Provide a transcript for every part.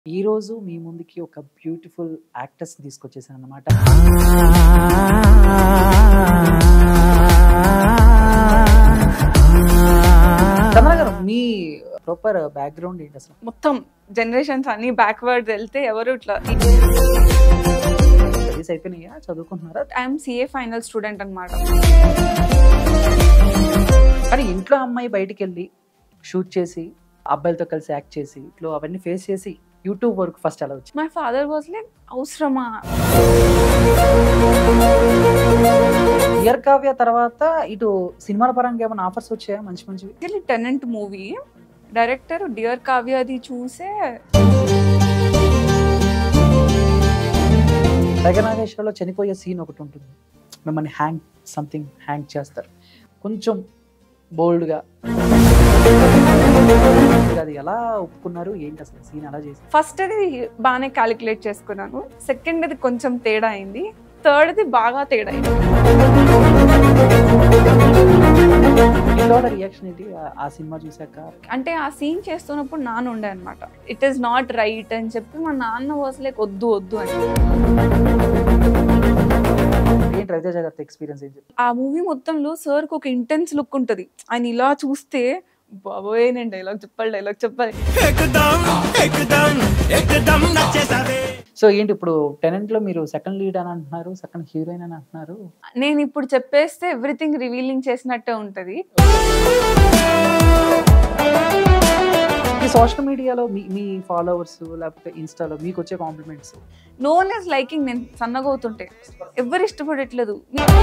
ఈ రోజు మీ ముందుకి ఒక బ్యూటిఫుల్ యాక్టర్స్ తీసుకొచ్చేసాను అనమాట చంద్ర గారు మీ ప్రాపర్ బ్యాక్గ్రౌండ్ ఏంటి అసలు మొత్తం జనరేషన్స్ అన్ని బ్యాక్వర్డ్ వెళ్తే ఎవరు ఇట్లా స్టడీస్ అయిపోయినాయా చదువుకుంటున్నారా ఐఎమ్ సిఏ ఫైనల్ స్టూడెంట్ అనమాట కానీ ఇంట్లో అమ్మాయి బయటికి వెళ్ళి షూట్ చేసి అబ్బాయిలతో కలిసి యాక్ట్ చేసి ఇట్లో అవన్నీ ఫేస్ చేసి యూట్యూబ్ వరకు ఫస్ట్ ఎలా వచ్చింది మై ఫాదర్ వాజ్ లైక్ అవసరమా ఇయర్ కావ్య తర్వాత ఇటు సినిమాల పరంగా ఏమైనా ఆఫర్స్ వచ్చాయా మంచి మంచివి actually tenant movie director dear Kavya అది చూసే జగనాగేశ్వరలో చనిపోయే సీన్ ఒకటి ఉంటుంది మిమ్మల్ని హ్యాంగ్ సంథింగ్ హ్యాంగ్ చేస్తారు కొంచెం బోల్డ్గా అది ఎలా ఒప్పుకున్నారు ఏంటి అసలు సీన్ ఎలా చేసి ఫస్ట్ అది బాగానే క్యాలిక్యులేట్ చేసుకున్నాను సెకండ్ అది కొంచెం తేడా అయింది థర్డ్ది బాగా తేడా అయింది ఇంట్లో రియాక్షన్ ఏంటి ఆ- ఆ సినిమా చూసాక అంటే ఆ సీన్ చేస్తున్నప్పుడు నాన్న ఉండే అనమాట ఇట్ ఈస్ నాట్ రైట్ అని చెప్పి మా నాన్న వాజ్ లైక్ వద్దు వద్దు అని ఏంటి రవితేజ గారితో ఎక్స్పీరియన్స్ ఏం చెప్పి ఆ మూవీ మొత్తంలో సార్కి ఒక ఇంటెన్స్ లుక్ ఉంటుంది ఆయన ఇలా చూస్తే బాబోయ్ నేను డైలాగ్ చెప్పాలి డైలాగ్ చెప్పాలి एकदम एकदम एकदम నచ్చేసావే సో ఏంటి ఇప్పుడు టెనెంట్ లో మీరు సెకండ్ లీడ్ అని అంటున్నారు సెకండ్ హీరోయిన్ అని అంటున్నారు నేను ఇప్పుడు చెప్పేస్తే ఎవ్రీథింగ్ రివీలింగ్ చేసినట్టే ఉంటది ఈ సోషల్ మీడియాలో మీ మీ ఫాలోవర్స్ లేకపోతే ఇన్స్టాలో మీకు వచ్చే compliments no one is liking నేను సన్నగవుతుంటే ఎవరు ఇష్టపడట్లేదు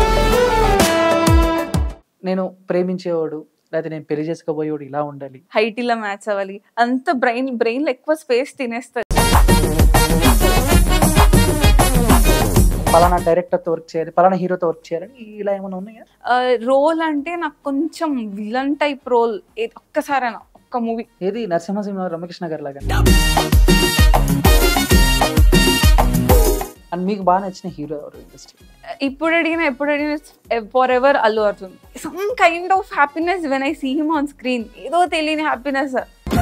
నేను ప్రేమించేవాడు లేకపోతే నేను పెళ్లి చేసుకోబోయేవాడు ఇలా ఉండాలి హైట్ ఇలా మ్యాచ్ అవ్వాలి అంత బ్రెయిన్ బ్రెయిన్ లో ఎక్కువ స్పేస్ తినేస్తుంది పలానా డైరెక్టర్తో వర్క్ చేయాలి పలానా హీరోతో వర్క్ చేయాలని ఇలా ఏమైనా ఉన్నాయా రోల్ అంటే నాకు కొంచెం విలన్ టైప్ రోల్ ఒక్కసారైనా ఒక్క మూవీ ఏది నరసింహసింహ రమకృష్ణ గారి లాగా అండ్ మీకు బాగా నచ్చిన హీరో ఎవరు ఇండస్ట్రీ ఇప్పుడు అడిగిన ఎప్పుడు అడిగిన forever Allu Arjun some kind of happiness when I see him on screen ఏదో తెలియని happiness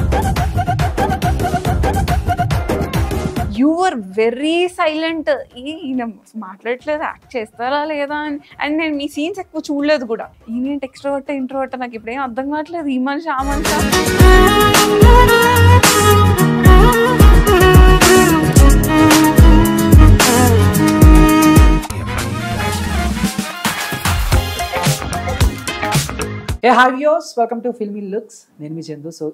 you are very silent ఈయన మాట్లాడట్లేదు యాక్ట్ చేస్తారా లేదా అని అండ్ నేను మీ సీన్స్ ఎక్కువ చూడలేదు కూడా ఈయన ఎక్స్ట్రోవర్ట్ ఇంట్రోవర్ట్ నాకు ఇప్పుడేం అర్థం కావట్లేదు ఈ మనిషి ఆ మనిషి hey hi views welcome to filmy looks నేను మీ చందు సో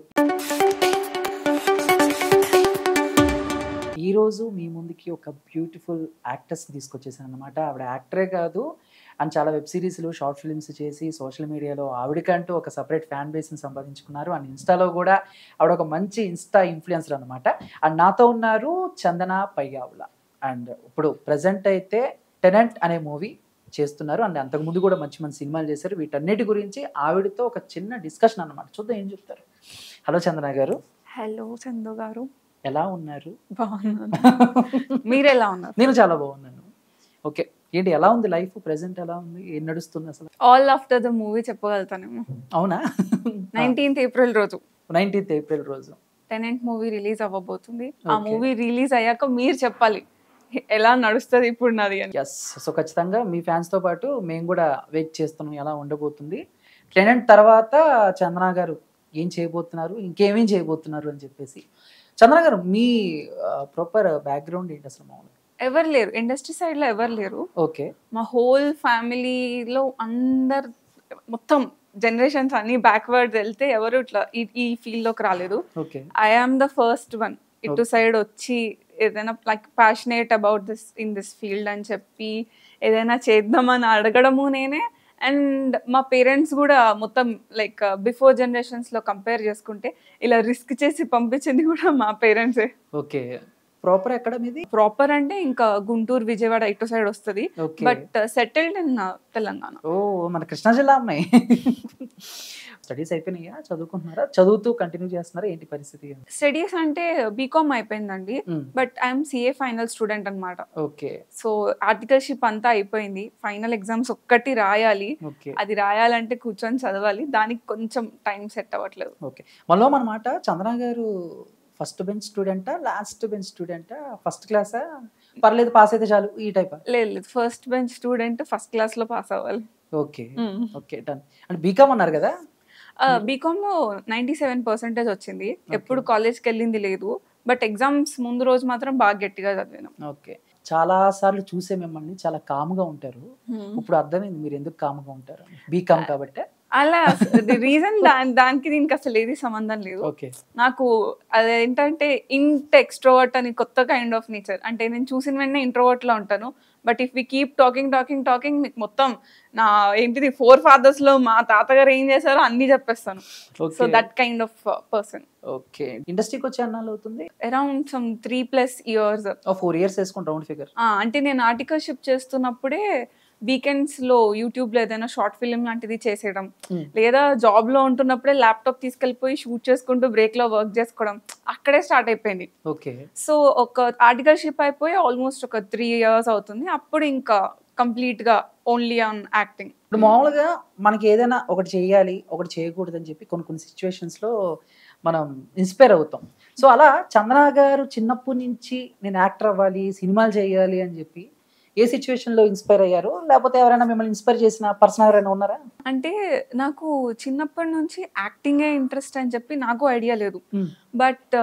ఈరోజు మీ ముందుకి ఒక బ్యూటిఫుల్ యాక్టర్స్ తీసుకొచ్చేసాను అనమాట ఆవిడ యాక్టరే కాదు అండ్ చాలా వెబ్ సిరీస్లు షార్ట్ ఫిల్మ్స్ చేసి సోషల్ మీడియాలో ఆవిడకంటూ ఒక సపరేట్ ఫ్యాన్ బేస్ని సంపాదించుకున్నారు అండ్ ఇన్స్టాలో కూడా ఆవిడ ఒక మంచి ఇన్స్టా ఇన్ఫ్లుయెన్సర్ అనమాట అండ్ నాతో ఉన్నారు చందన పయ్యావుల అండ్ ఇప్పుడు ప్రజెంట్ అయితే టెనెంట్ అనే మూవీ చేస్తున్నారు అండ్ అంతకుముందు కూడా మంచి మంచి సినిమాలు చేశారు వీటన్నిటి గురించి ఆవిడతో ఒక చిన్న డిస్కషన్ అన్నమాట చూద్దాం ఏం చెప్తారు హలో చందన గారు హలో చందు గారు ఎలా ఉన్నారు బాగున్నాను మీరు ఎలా ఉన్నారు నేను చాలా బాగున్నాను ఓకే ఏంటి ఎలా ఉంది లైఫ్ ప్రెసెంట్ ఎలా ఉంది ఏం నడుస్తుంది అసలు ఆల్ ఆఫ్టర్ ద మూవీ చెప్పగలుగుతానేమో అవునా నైన్టీన్త్ ఏప్రిల్ రోజు నైన్టీన్త్ ఏప్రిల్ రోజు టెనెంట్ మూవీ రిలీజ్ అవ్వబోతుంది ఆ Okay. మూవీ రిలీజ్ అయ్యాక మీరు చెప్పాలి ఎలా నడుస్తుంది ఇప్పుడు నాది అని ఎస్ సో ఖచ్చితంగా మీ ఫ్యాన్స్తో పాటు మేము కూడా వెయిట్ చేస్తున్నాం ఎలా ఉండబోతుంది టెనెంట్ తర్వాత చందన గారు ఏం చేయబోతున్నారు ఇంకేమేం చేయబోతున్నారు అని చెప్పేసి చందన గారు మీ ప్రాపర్ బ్యాక్గ్రౌండ్ ఏంటి అసలు మామూలు ఎవరు లేరు ఇండస్ట్రీ సైడ్ లో ఎవరు లేరు ఓకే మా హోల్ ఫ్యామిలీలో అందరు మొత్తం జనరేషన్స్ అన్ని బ్యాక్వర్డ్ వెళ్తే ఎవరు ఇట్లా ఈ ఈ ఫీల్డ్ లోకి రాలేదు okay I am the first one ఇటు సైడ్ వచ్చి ఏదైనా like passionate about this in this field అని చెప్పి ఏదైనా చేద్దామని అడగడము నేనే అండ్ మా పేరెంట్స్ కూడా మొత్తం లైక్ బిఫోర్ జనరేషన్స్లో కంపేర్ చేసుకుంటే ఇలా రిస్క్ చేసి పంపించింది కూడా మా పేరెంట్సే ఓకే ప్రాపర్ ఎక్కడ మీది ప్రాపర్ అంటే ఇంకా గుంటూరు విజయవాడ ఇటు సైడ్ వస్తుంది okay but settled in Telangana ఓ మన కృష్ణా జిల్లా అమ్మాయి స్టడీస్ అయిపోయినాయా చదువుకుంటున్నారా చదువుతూ కంటిన్యూ చేస్తున్నారా ఏంటి పరిస్థితి స్టడీస్ అంటే బీకామ్ అయిపోయిందండి mm. But I'm CA final student అన్నమాట ఓకే సో ఆర్టికల్షిప్ అంతా అయిపోయింది ఫైనల్ ఎగ్జామ్స్ ఒక్కటి రాయాలి ఓకే అది రాయాలంటే కూర్చొని చదవాలి దానికి కొంచెం టైం సెట్ అవ్వట్లేదు ఓకే మనలో అనమాట చంద్ర గారు ఫస్ట్ బెంచ్ స్టూడెంటా లాస్ట్ బెంచ్ స్టూడెంటా ఫస్ట్ క్లాసా పర్లేదు పాస్ అయితే చాలు ఈ టైప్ లేదు లేదు first bench student first class లో పాస్ అవ్వాలి ఓకే ఓకే డన్ అంటే బీకామ్ అన్నారు కదా బీకామ్ లో నైంటీ సెవెన్ పర్సెంటేజ్ వచ్చింది ఎప్పుడు కాలేజ్కి వెళ్ళింది లేదు బట్ ఎగ్జామ్స్ ముందు రోజు మాత్రం బాగా గట్టిగా చదివాను ఓకే చాలా సార్లు చూసే మిమ్మల్ని చాలా కామ్గా ఉంటారు ఇప్పుడు అర్థమైంది మీరు ఎందుకు కామ్గా ఉంటారు బీకామ్ కాబట్టి అలా రీజన్ దానికి దీనికి అసలు ఏది సంబంధం లేదు ఓకే నాకు అదేంటంటే ఇంట్ ఎక్స్ట్రోవర్ట్ అని కొత్త కైండ్ ఆఫ్ నేచర్ అంటే నేను చూసిన వెంటనే ఇంట్రోవర్ట్ లో ఉంటాను but if we keep talking talking talking మీకు మొత్తం నా ఏంటిది ఫోర్ ఫాదర్స్ లో మా తాతగారు ఏం చేశారో అన్ని చెప్పేస్తాను so okay that kind of person okay ఇండస్ట్రీకి వచ్చే అన్నాళ్ళు అవుతుంది around some three plus years four years వేసుకోండి రౌండ్ ఫిగర్ అంటే నేను ఆర్టికల్షిప్ చేస్తున్నప్పుడే వీకెండ్స్ లో యూట్యూబ్ లో ఏదైనా షార్ట్ ఫిల్మ్ లాంటిది చేసేయడం Hmm. లేదా జాబ్ లో ఉంటున్నప్పుడే ల్యాప్టాప్ తీసుకెళ్ళిపోయి షూట్ చేసుకుంటూ బ్రేక్ లో వర్క్ చేసుకోవడం అక్కడే స్టార్ట్ అయిపోయింది ఓకే సో ఒక ఆర్టికల్షిప్ అయిపోయి ఆల్మోస్ట్ ఒక త్రీ ఇయర్స్ అవుతుంది అప్పుడు ఇంకా కంప్లీట్ గా ఓన్లీ ఆన్ యాక్టింగ్ ఇప్పుడు మామూలుగా మనకి ఏదైనా ఒకటి చేయాలి ఒకటి చేయకూడదు అని చెప్పి కొన్ని కొన్ని situations లో మనం ఇన్స్పైర్ అవుతాం సో అలా చందన గారు చిన్నప్పటి నుంచి నేను యాక్టర్ అవ్వాలి సినిమాలు చేయాలి అని చెప్పి ఏ situation లో ఇన్స్పైర్ అయ్యారు లేకపోతే ఎవరైనా మిమ్మల్ని ఇన్స్పైర్ చేసిన పర్సన్ ఎవరైనా ఉన్నారా అంటే నాకు చిన్నప్పటి నుంచి యాక్టింగే ఇంట్రెస్ట్ అని చెప్పి నాకు ఐడియా లేదు but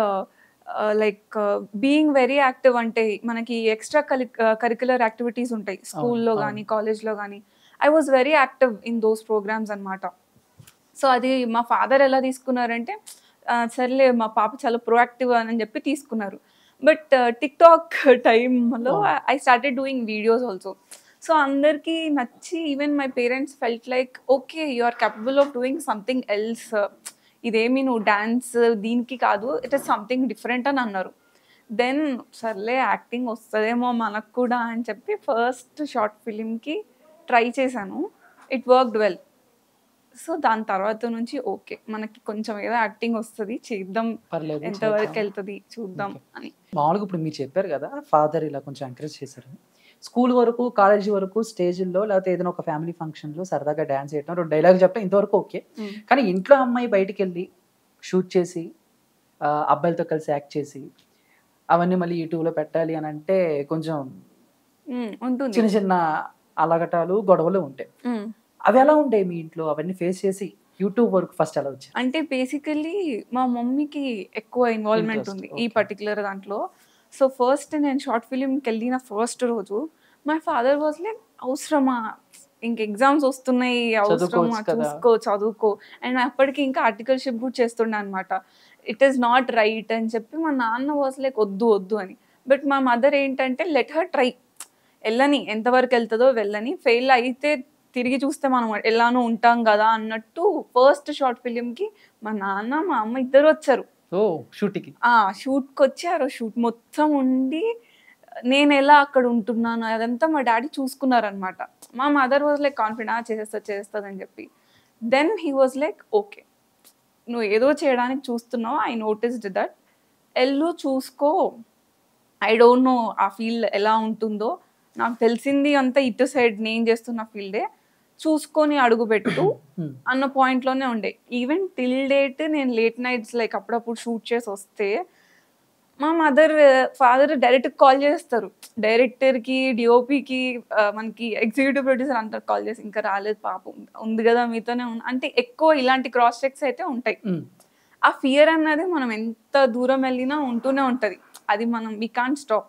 like being very active అంటే మనకి ఎక్స్ట్రా కలి కరికులర్ యాక్టివిటీస్ ఉంటాయి స్కూల్లో అవును. కానీ కాలేజ్లో కానీ I was very active in those programs అనమాట సో అది మా ఫాదర్ ఎలా తీసుకున్నారంటే "ఆ, సర్లే మా పాప చాలా ప్రొయాక్టివ్ అని చెప్పి తీసుకున్నారు బట్ టిక్ టాక్ టైంలో Oh. I started doing videos also so అందరికీ నచ్చి even my parents felt like okay you are capable of doing something else ఇదేమి నువ్వు డాన్స్ దీనికి కాదు ఇట్ ఇస్ సంథింగ్ డిఫరెంట్ అని అన్నారు దెన్ సర్లే యాక్టింగ్ వస్తుందేమో మనకు కూడా అని చెప్పి ఫస్ట్ షార్ట్ ఫిలింకి ట్రై చేశాను ఇట్ వర్క్డ్ వెల్ సో దాని తర్వాత నుంచి ఓకే మనకి కొంచెం ఏదో యాక్టింగ్ వస్తుంది చేద్దాం పర్లేదు ఎంతవరకు చేద్దాం. వెళ్తుంది చూద్దాం Okay. అని మామూలుగా ఇప్పుడు మీరు చెప్పారు కదా ఫాదర్ ఇలా కొంచెం ఎంకరేజ్ చేశారు స్కూల్ వరకు కాలేజీ వరకు స్టేజ్లో లేకపోతే ఏదైనా ఒక ఫ్యామిలీ ఫంక్షన్లో సరదాగా డ్యాన్స్ చేయడం రెండు డైలాగ్ చెప్పడం ఇంతవరకు ఓకే Mm. కానీ ఇంట్లో అమ్మాయి బయటికి వెళ్ళి షూట్ చేసి ఆ, అబ్బాయిలతో కలిసి యాక్ట్ చేసి అవన్నీ మళ్ళీ యూట్యూబ్లో పెట్టాలి అని అంటే కొంచెం Mm, ఉంటుంది చిన్న చిన్న అలగటాలు గొడవలు ఉంటాయి Mm. అవి ఎలా ఉంటాయి మీ ఇంట్లో అవన్నీ ఫేస్ చేసి యూట్యూబ్ వరకు ఫస్ట్ ఎలా వచ్చాయి అంటే బేసికలీ మా మమ్మీకి ఎక్కువ ఇన్వాల్వ్మెంట్ Interest, ఉంది ఈ okay. పర్టికులర్ దాంట్లో సో ఫస్ట్ నేను షార్ట్ ఫిలింకి వెళ్ళిన ఫస్ట్ రోజు మై ఫాదర్ వాజ్ లైక్ అవసరమా ఇంక ఎగ్జామ్స్ వస్తున్నాయి అవసరమా చదువుకోవచ్చు కదా. చూసుకో చదువుకో అండ్ అప్పటికి ఇంకా ఆర్టికల్షిప్ కూడా చేస్తుండే అనమాట ఇట్ ఈస్ నాట్ రైట్ అని చెప్పి మా నాన్న వాజ్ లైక్ వద్దు వద్దు అని బట్ మా మదర్ ఏంటంటే లెట్ హర్ ట్రై వెళ్ళని ఎంతవరకు వెళ్తుందో వెళ్ళని ఫెయిల్ అయితే తిరిగి చూస్తే మనం ఎలానో ఉంటాం కదా అన్నట్టు ఫస్ట్ షార్ట్ ఫిలింకి మా నాన్న మా అమ్మ ఇద్దరు వచ్చారు ఓ షూట్కి ఆ షూట్కి వచ్చారు షూట్ మొత్తం ఉండి నేను ఎలా అక్కడ ఉంటున్నాను అదంతా మా డాడీ చూసుకున్నారనమాట మా మదర్ వాజ్ లైక్ కాన్ఫిడెంట్ చేస్తా చేస్తుంది అని చెప్పి then he was like okay నువ్వు ఏదో చేయడానికి చూస్తున్నావు ఐ నోటీస్డ్ దట్ ఎల్లు చూసుకో ఐ డోంట్ నో ఆ ఫీల్డ్ ఎలా ఉంటుందో నాకు తెలిసింది అంతా ఇటు సైడ్ నేను చేస్తున్న ఫీల్డే చూసుకొని అడుగు పెట్టు అన్న పాయింట్లోనే ఉండే ఈవెన్ టిల్ డేట్ నేను లేట్ నైట్స్ లైక్ అప్పుడప్పుడు షూట్ చేసి వస్తే మా మదర్ ఫాదర్ డైరెక్ట్ కాల్ చేస్తారు డైరెక్టర్కి డిఓపికి మనకి ఎగ్జిక్యూటివ్ ప్రొడ్యూసర్ అంటారు కాల్ చేసి ఇంకా రాలేదు పాపం ఉంది కదా మీతోనే ఉంది అంటే ఎక్కువ ఇలాంటి క్రాస్ చెక్స్ అయితే ఉంటాయి ఆ ఫియర్ అన్నది మనం ఎంత దూరం వెళ్ళినా ఉంటూనే ఉంటుంది అది మనం we can't stop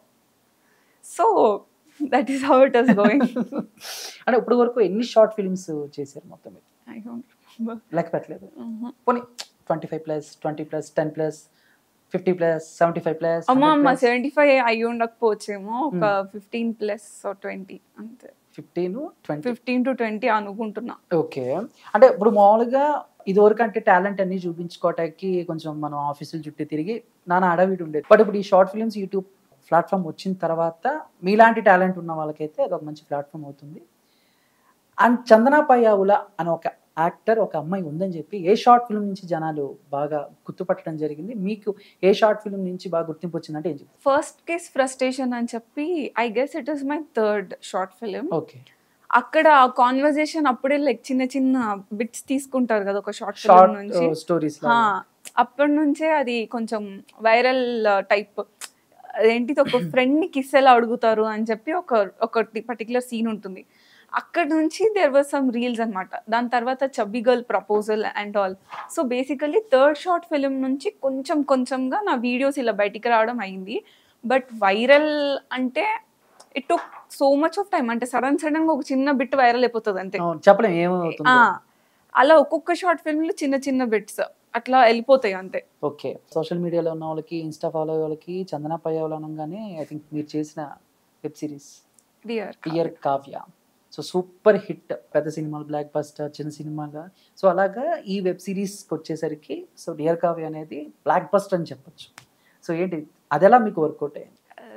so that is how it is going అంటే ఇప్పుడు వరకు ఎన్ని షార్ట్ ఫిల్మ్స్ చేశారు మొత్తం మీరు ఐ డోంట్ లెక్క పెట్టలేదు పోనీ twenty five plus twenty plus ten plus fifty plus seventy five plus అమ్మ అమ్మ సెవెంటీ ఫైవ్ అయ్యి ఉండకపోవచ్చేమో ఒక ఫిఫ్టీన్ ప్లస్ ట్వంటీ అంతే fifteen twenty fifteen to twenty అనుకుంటున్నా ఓకే అంటే ఇప్పుడు మామూలుగా ఇదివరకు అంటే టాలెంట్ అన్ని చూపించుకోవటానికి కొంచెం మనం ఆఫీసులు చుట్టూ తిరిగి నాన్న అడవిటి ఉండేది బట్ ఇప్పుడు ఈ షార్ట్ ఫిల్మ్స్ యూట్యూబ్ ప్లాట్ఫామ్ వచ్చిన తర్వాత మీలాంటి టాలెంట్ ఉన్న వాళ్ళకైతే అది ఒక మంచి ప్లాట్ఫామ్ అవుతుంది అండ్ చందనా పయ్యావుల అని ఒక యాక్టర్ ఒక అమ్మాయి ఉందని చెప్పి ఏ షార్ట్ ఫిల్మ్ నుంచి జనాలు బాగా గుర్తుపట్టడం జరిగింది మీకు ఏ షార్ట్ ఫిల్మ్ నుంచి బాగా గుర్తింపు వచ్చిందంటే ఏం చెప్తారు ఫస్ట్ కేస్ ఫ్రస్ట్రేషన్ అని చెప్పి I guess it is my third short film okay అక్కడ కాన్వర్జేషన్ అప్పుడే లైక్ చిన్న చిన్న బిట్స్ తీసుకుంటారు కదా ఒక షార్ట్ ఫిలిం షార్ట్ నుంచి స్టోరీస్ హా, అప్పటి నుంచే అది కొంచెం వైరల్ టైప్ ఏంటిది ఒక ఫ్రెండ్ని కిస్ ఎలా అడుగుతారు అని చెప్పి ఒక ఒకటి పర్టికులర్ సీన్ ఉంటుంది అక్కడ నుంచి దేర్ వాజ్ సమ్ రీల్స్ అన్నమాట దాని తర్వాత chubby girl proposal and all so basically third short film నుంచి కొంచెం కొంచెంగా నా వీడియోస్ ఇలా బయటికి రావడం అయింది బట్ వైరల్ అంటే it took so much of time అంటే సడన్ సడన్ గా ఒక చిన్న బిట్ వైరల్ అయిపోతుంది అంతే అవును చెప్పలేం ఏమవుతుంది ఆ, అలా ఒక్కొక్క షార్ట్ ఫిల్మ్లు చిన్న చిన్న బిట్స్ అట్లా వెళ్ళిపోతాయి అంతే ఓకే సోషల్ మీడియాలో ఉన్న వాళ్ళకి ఇన్స్టా ఫాలో అయ్యే వాళ్ళకి చందన పయ్యవలు అనగానే ఐ థింక్ మీరు చేసిన వెబ్ సిరీస్ డియర్ పియర్ కావ్య సో సూపర్ హిట్ పెద్ద సినిమాలు బ్లాక్ బస్టర్ చిన్న సినిమాగా సో అలాగా ఈ వెబ్ సిరీస్కి వచ్చేసరికి సో డియర్ కావ్య అనేది బ్లాక్ బస్టర్ అని చెప్పొచ్చు సో ఏంటి అది ఎలా మీకు వర్కౌట్ అయ్యింది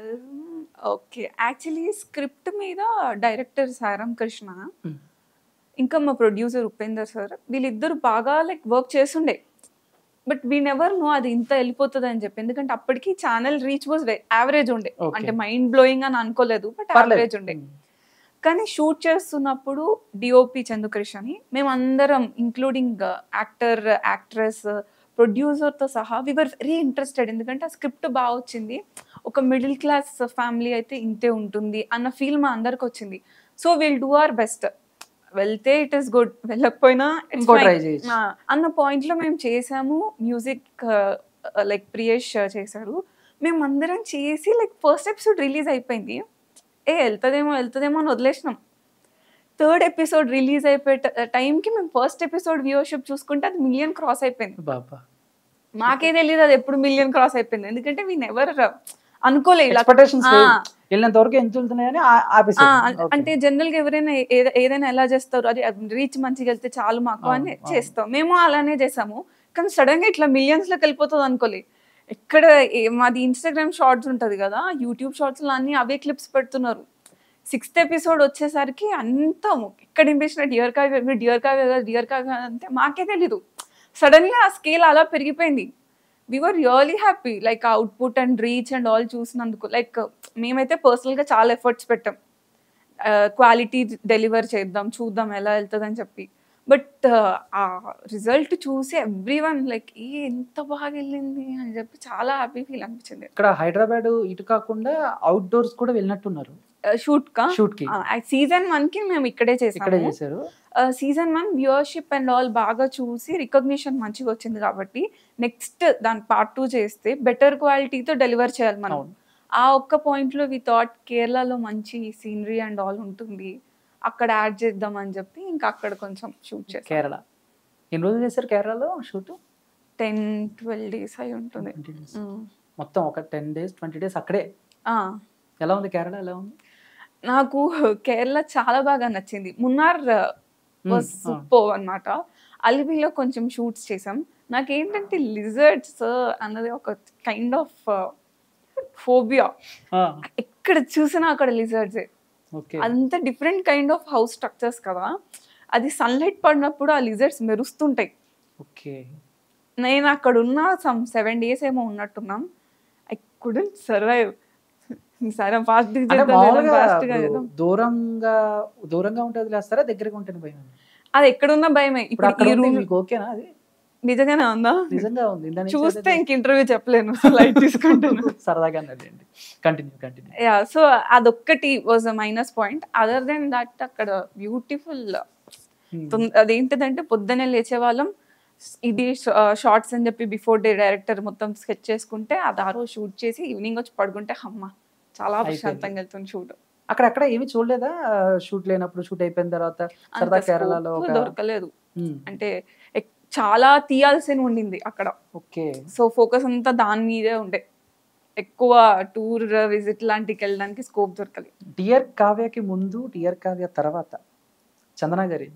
ఓకే యాక్చువల్లీ స్క్రిప్ట్ మీద డైరెక్టర్ సారం కృష్ణ Hmm. ఇంకా మా ప్రొడ్యూసర్ ఉపేందర్ సార్ వీళ్ళిద్దరు బాగా లైక్ వర్క్ చేస్తుండే బట్ వీ నెవర్ నో అది ఇంత వెళ్ళిపోతుంది అని చెప్పి ఎందుకంటే అప్పటికి ఛానల్ రీచ్ వాజ్ యావరేజ్ ఉండే Okay. అంటే మైండ్ బ్లోయింగ్ అని అనుకోలేదు బట్ యావరేజ్ ఉండే కానీ షూట్ చేస్తున్నప్పుడు డిఓపి చందుకృష్ అని మేమందరం ఇంక్లూడింగ్ యాక్టర్ యాక్ట్రెస్ ప్రొడ్యూసర్తో సహా వివర్ వెరీ ఇంట్రెస్టెడ్ ఎందుకంటే ఆ స్క్రిప్ట్ బాగా వచ్చింది ఒక మిడిల్ క్లాస్ ఫ్యామిలీ అయితే ఇంతే ఉంటుంది అన్న ఫీల్ మా అందరికి వచ్చింది so will do our best వెళ్తే ఇట్ ఈస్ గుడ్ వెళ్ళకపోయినా it's ఇంకో fine. try చేయొచ్చు. ఆ, అన్న point లో మేము చేసాము మ్యూజిక్ లైక్ ప్రియేష్ చేశారు మేము అందరం చేసి లైక్ ఫస్ట్ ఎపిసోడ్ రిలీజ్ అయిపోయింది ఏ వెళ్తుందేమో వెళ్తుందేమో అని వదిలేసినాం థర్డ్ ఎపిసోడ్ రిలీజ్ అయిపోయే టైంకి మేము ఫస్ట్ ఎపిసోడ్ వ్యూవర్షిప్ చూసుకుంటే అది మిలియన్ క్రాస్ అయిపోయింది బాబా మాకే తెలియదు అది ఎప్పుడు మిలియన్ క్రాస్ అయిపోయింది ఎందుకంటే వీ నెవర్ అనుకోలేదు ఇలా- ఎక్స్పెక్టేషన్స్ ఆ. వెళ్ళినంత వరకు ఎంత వెళ్తున్నాయని ఆ- ఆ, ఆపేసారు అంటే జనరల్ గా ఎవరైనా ఏద- ఏదైనా ఎలా చేస్తారు అది రీచ్ మంచిగా వెళ్తే చాలు మాకు అని అవును, అవును. చేస్తాం మేము అలానే చేసాము కానీ సడన్ గా ఇట్లా మిలియన్స్ లోకి వెళ్ళిపోతుంది అనుకోలే ఎక్కడ ఏ- మాది ఇన్స్టాగ్రామ్ షార్ట్స్ ఉంటది కదా యూట్యూబ్ షార్ట్స్ లో అన్ని అవే క్లిప్స్ పెడుతున్నారు సిక్స్త్ ఎపిసోడ్ వచ్చేసరికి అంతా ఎక్కడ ఇంపేసిన డియర్ కావ్య డియర్ కావ్య కదా డియర్ కావ్య అంటే మాకే తెలీదు సడన్ గా ఆ స్కేల్ అలా పెరిగిపోయింది we were really happy like output and reach and all చూసినందుకు లైక్ మేమైతే పర్సనల్గా చాలా ఎఫర్ట్స్ పెట్టాం క్వాలిటీ డెలివర్ చేద్దాం చూద్దాం ఎలా వెళ్తుంది అని చెప్పి బట్ ఆ రిజల్ట్ చూసి ఎవ్రీ వన్ లైక్ ఏ ఎంత బాగా వెళ్ళింది అని చెప్పి చాలా హ్యాపీ ఫీల్ అనిపించింది ఇక్కడ హైదరాబాద్ ఇటు కాకుండా అవుట్ డోర్స్ కూడా వెళ్ళినట్టున్నారు షూట్ కా షూట్ కి సీజన్ వన్ కి మేము ఇక్కడే ఇక్కడే చేసాము చేశారు season one viewership and all బాగా చూసి రికగ్నిషన్ మంచిగా వచ్చింది కాబట్టి నెక్స్ట్ దాని పార్ట్ టూ చేస్తే బెటర్ క్వాలిటీతో డెలివర్ చేయాలి మనం అవును. ఆ ఒక్క పాయింట్ లో వి థాట్ కేరళలో మంచి సీనరీ అండ్ ఆల్ ఉంటుంది అక్కడ యాడ్ చేద్దాం అని చెప్పి ఇంకా అక్కడ కొంచెం షూట్ చేసాం కేరళ ఎన్ని రోజులు చేశారు కేరళలో షూట్ టెన్ ట్వెల్వ్ డేస్ అయి ఉంటుంది ఉమ్. మొత్తం ఒక టెన్ డేస్ ట్వంటీ డేస్ అక్కడే ఆ, ఎలా ఉంది కేరళ ఎలా ఉంది నాకు కేరళ చాలా బాగా నచ్చింది మున్నార్ వాజ్ ఆ. సూపర్ అన్నమాట అలిబిలో కొంచెం షూట్స్ చేసాం నాకేంటంటే లిజర్డ్స్ అన్నది ఒక కైండ్ ఆఫ్ ఫోబియా ఎక్కడ చూసినా అక్కడ లిజర్డ్సే ఓకే అంత different kind of house structures కదా అది సన్లైట్ పడినప్పుడు ఆ లిజర్డ్స్ మెరుస్తుంటాయి ఓకే నేను అక్కడ ఉన్న సమ్ సెవెన్ డేస్ ఏమో ఉన్నట్టున్నాం ఐ కుడెంట్ సర్వైవ్ సరే ఫాస్ట్ అంటే మామూలుగా ఫాస్ట్గా ఇప్పుడు చేద్దాం దూరంగా దూరంగా ఉంటే వదిలేస్తారా దగ్గరగా ఉంటే భయం అది ఎక్కడున్న భయమే ఇప్పుడు ఇప్పుడు అక్కడ ఈ ఉంది, రూమ్ మీకు ఓకేనా అది నిజంగానే ఉందా నిజంగా ఉంది ఇందా నుంచి చూస్తే అదే- ఇంక ఇంటర్వ్యూ చెప్పలేను లైట్ తీసుకుంటాను సరదాగా అన్నదండి కంటిన్యూ కంటిన్యూ యా సో అదొక్కటి was a minus point other than that అక్కడ బ్యూటిఫుల్ అదేంటిదంటే పొద్దున్నే లేచే వాళ్ళం ఇది షార్ట్స్ అని చెప్పి బిఫోర్ డే డైరెక్టర్ మొత్తం స్కెచ్ చేసుకుంటే అది ఆ రోజు షూట్ చేసి ఈవినింగ్ వచ్చి పడుకుంటే అమ్మ చాలా అయిపోయింది. ప్రశాంతంగా వెళ్తుంది షూట్ అక్కడ అక్కడ ఏమి చూడలేదా షూట్ లేనప్పుడు షూట్ అయిపోయిన తర్వాత సరదా కేరళలో ఒక దొరకలేదు మ్మ్. అంటే ఎక్- చాలా తీయాల్సిన ఉండింది అక్కడ ఓకే సో ఫోకస్ అంతా దాని మీదే ఉండే ఎక్కువ టూర్ విజిట్ లాంటికి వెళ్ళడానికి స్కోప్ దొరకలేదు డియర్ కావ్యకి ముందు డియర్ కావ్య తర్వాత చందన గారి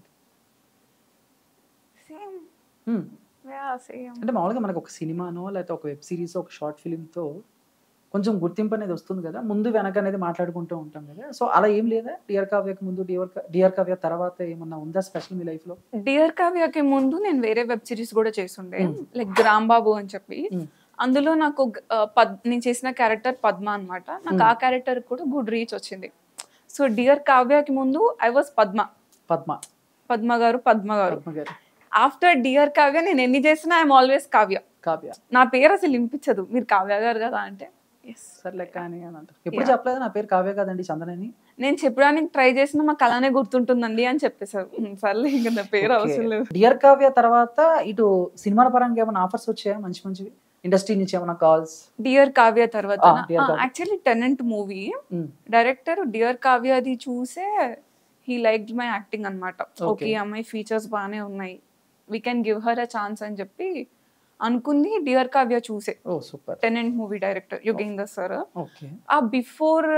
సేమ్ మ్మ్. సేమ్ అంటే మామూలుగా మనకు ఒక సినిమానో లేకపోతే ఒక వెబ్ సిరీస్ ఒక షార్ట్ ఫిలింతో కొంచెం గుర్తింపు అనేది వస్తుంది కదా ముందు వెనక అనేది మాట్లాడుకుంటూ ఉంటాం కదా సో అలా ఏం లేదా డియర్ కావ్యకి ముందు డియర్ డియర్ కావ్య తర్వాత ఏమన్నా ఉందా స్పెషల్ మీ లైఫ్ లో డియర్ కావ్యకి ముందు నేను వేరే వెబ్ సిరీస్ కూడా చేస్తుండే Hmm. లైక్ గ్రాంబాబు అని చెప్పి Hmm. అందులో నాకు గ- ఆ, పద్ నేను చేసిన క్యారెక్టర్ పద్మ అన్నమాట నాకు ఆ క్యారెక్టర్ కూడా గుడ్ రీచ్ వచ్చింది సో డియర్ కావ్యకి ముందు ఐ వాజ్ పద్మ పద్మ పద్మ గారు పద్మ గారు పద్మ గారు ఆఫ్టర్ డియర్ కావ్య నేను ఎన్ని చేసినా ఐఎమ్ ఆల్వేస్ కావ్య కావ్య నా పేరు అసలు వినిపించదు మీరు కావ్య గారు కదా అంటే ఎస్ సర్లే కానీ అని అంటారు ఎప్పుడు Yeah. చెప్పలేదు నా పేరు కావ్య కదండి చందనని నేను చెప్పడానికి ట్రై చేసిన మాకు అలానే గుర్తుంటుందండి అని చెప్పేశారు "ఉమ్, సర్లే ఇంకా నా పేరు అవసరం లేదు డియర్ కావ్య తర్వాత ఇటు సినిమాల పరంగా ఏమైనా ఆఫర్స్ వచ్చాయా మంచి మంచివి ఇండస్ట్రీ నుంచి ఏమైనా కాల్స్ డియర్ కావ్య తర్వాత Ah, Dear Kavya. Actually tenant movie director dear Kavya అది చూసే హీ లైక్ మై యాక్టింగ్ అనమాట Okay. ఓకే అమ్మాయి ఫీచర్స్ బాగానే ఉన్నాయి we can give her a chance అని చెప్పి అనుకుంది డియర్ కావ్య చూసే oh super tenant movie director Yugender sir okay ఆ బిఫోర్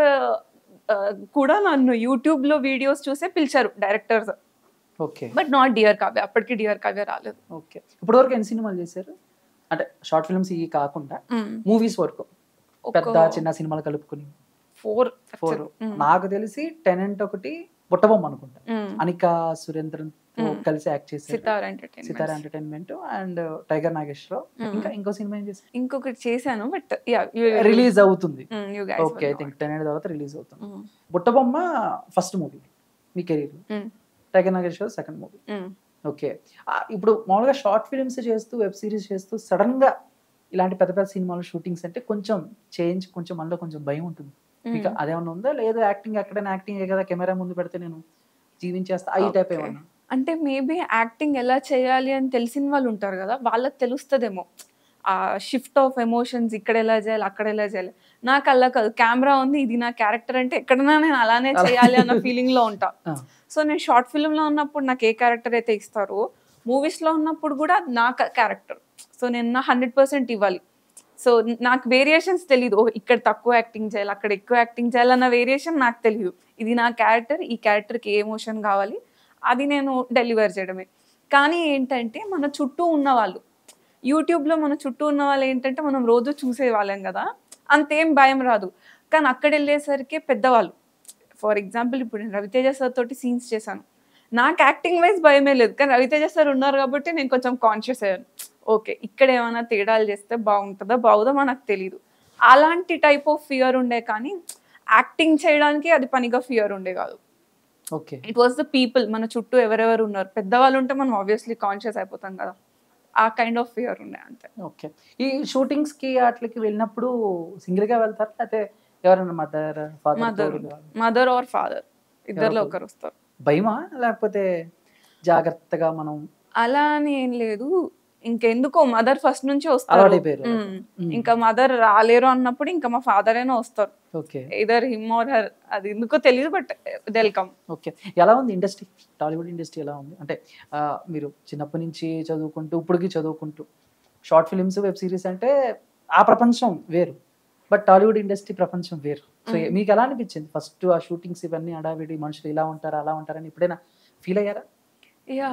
కూడా నన్ను యూట్యూబ్ లో వీడియోస్ చూసే పిలిచారు directors okay but not dear Kavya అప్పటికి డియర్ కావ్య రాలేదు ఓకే ఇప్పటివరకు ఎన్ని సినిమాలు చేశారు అంటే షార్ట్ ఫిల్మ్స్ ఇవి కాకుండా మూవీస్ వరకు పెద్ద చిన్న సినిమాలు కలుపుకుని ఫోర్ ఫోర్ నాకు తెలిసి టెనెంట్ ఒకటి బుట్టబొమ్మ అనుకుంటా అనిక సురేంద్రన్ Mm. కలిసి యాక్ట్ చేశారు Sithara Sithara entertainment entertainment and tiger Nageswara Rao Mm. ఇంకా ఇంకో సినిమా ఏం చేశారు ఇంకొకటి చేశాను బట్ రిలీజ్ అవుతుంది you okay I think ten తర్వాత రిలీజ్ అవుతుంది బుట్టబొమ్మ ఫస్ట్ మూవీ మీ career tiger Nageswara second movie okay ఇప్పుడు మామూలుగా షార్ట్ ఫిల్మ్స్ చేస్తూ వెబ్ సిరీస్ చేస్తూ సడన్ గా ఇలాంటి పెద్ద పెద్ద సినిమాలు షూటింగ్స్ అంటే కొంచెం చేంజ్ కొంచెం మనలో కొంచెం భయం ఉంటుంది మీకు అదేమన్నా ఉందా లేదు యాక్టింగ్ ఎక్కడైనా యాక్టింగ్ కదా కెమెరా ముందు పెడితే నేను జీవించేస్తా ఈ టైప్ Okay. ఏమన్నా అంటే మేబీ యాక్టింగ్ ఎలా చేయాలి అని తెలిసిన వాళ్ళు ఉంటారు కదా వాళ్ళకి తెలుస్తుందేమో ఆ షిఫ్ట్ ఆఫ్ ఎమోషన్స్ ఇక్కడ ఎలా చేయాలి అక్కడ ఎలా చేయాలి నాకు అలా కాదు కెమెరా ఉంది ఇది నా క్యారెక్టర్ అంటే ఎక్కడైనా నేను అలానే అలా. చేయాలి అన్న ఫీలింగ్ లో ఉంటా ఆ. సో నేను షార్ట్ ఫిల్మ్ లో ఉన్నప్పుడు నాకు ఏ క్యారెక్టర్ అయితే ఇస్తారో మూవీస్ లో ఉన్నప్పుడు కూడా అది నా క్యారెక్టర్ సో నేను నా హండ్రెడ్ పర్సెంట్ ఇవ్వాలి సో నాకు వేరియేషన్స్ తెలియదు ఓ ఇక్కడ తక్కువ యాక్టింగ్ చేయాలి అక్కడ ఎక్కువ యాక్టింగ్ చేయాలన్న వేరియేషన్ నాకు తెలియదు ఇది నా క్యారెక్టర్ ఈ క్యారెక్టర్కి ఏ ఎమోషన్ కావాలి అది నేను డెలివర్ చేయడమే కానీ ఏంటంటే మన చుట్టూ ఉన్న వాళ్ళు యూట్యూబ్లో మన చుట్టూ ఉన్న వాళ్ళు ఏంటంటే మనం రోజు చూసే వాళ్ళం కదా అంతేం భయం రాదు కానీ అక్కడ వెళ్ళేసరికి పెద్దవాళ్ళు ఫర్ ఎగ్జాంపుల్ ఇప్పుడు నేను రవితేజ సార్ తోటి సీన్స్ చేశాను నాకు యాక్టింగ్ వైజ్ భయమే లేదు కానీ రవితేజ సార్ ఉన్నారు కాబట్టి నేను కొంచెం కాన్షియస్ అయ్యాను ఓకే ఇక్కడ ఏమైనా తేడాలు చేస్తే బాగుంటుందా బాగుదా మనకు తెలియదు అలాంటి టైప్ ఆఫ్ ఫియర్ ఉండే కానీ యాక్టింగ్ చేయడానికి అది పనిగా ఫియర్ ఉండే కాదు okay it was the people మన చుట్టూ ఎవరెవరు ఉన్నారు పెద్దవాళ్ళు ఉంటే మనం ఆబ్వియస్లీ కాన్షియస్ అయిపోతాం కదా ఆ కైండ్ ఆఫ్ ఫియర్ ఉండే అంతే ఓకే ఈ షూటింగ్స్ కి వాటికి వెళ్ళినప్పుడు సింగిల్ గా వెళ్తారా లేకపోతే ఎవరైనా mother mother father mother or father ఇద్దరిలో ఎవరో ఒకరు వస్తారు భయమా లేకపోతే జాగ్రత్తగా మనం అలా అని ఏం లేదు ఇంకెందుకో మదర్ ఫస్ట్ నుంచి వస్తారు అలవాటైపోయారు మ్మ్. మ్మ్. ఇంకా మదర్ రాలేరు అన్నప్పుడు ఇంకా మా ఫాదర్ అయినా వస్తారు okay either him or her అది ఎందుకో తెలియదు బట్ వెల్కమ్ ఓకే ఎలా ఉంది ఇండస్ట్రీ టాలీవుడ్ ఇండస్ట్రీ ఎలా ఉంది అంటే ఆ, మీరు చిన్నప్పటి నుంచి చదువుకుంటూ ఇప్పటికి చదువుకుంటూ షార్ట్ ఫిలిమ్స్ వెబ్ సిరీస్ అంటే ఆ ప్రపంచం వేరు బట్ టాలీవుడ్ ఇండస్ట్రీ ప్రపంచం వేరు సో Mm. మీకు ఎలా అనిపించింది ఫస్ట్ ఆ షూటింగ్స్ ఇవన్నీ అడావిడి మనుషులు ఇలా ఉంటారు అలా ఉంటారని ఎప్పుడైనా ఫీల్ అయ్యారా యా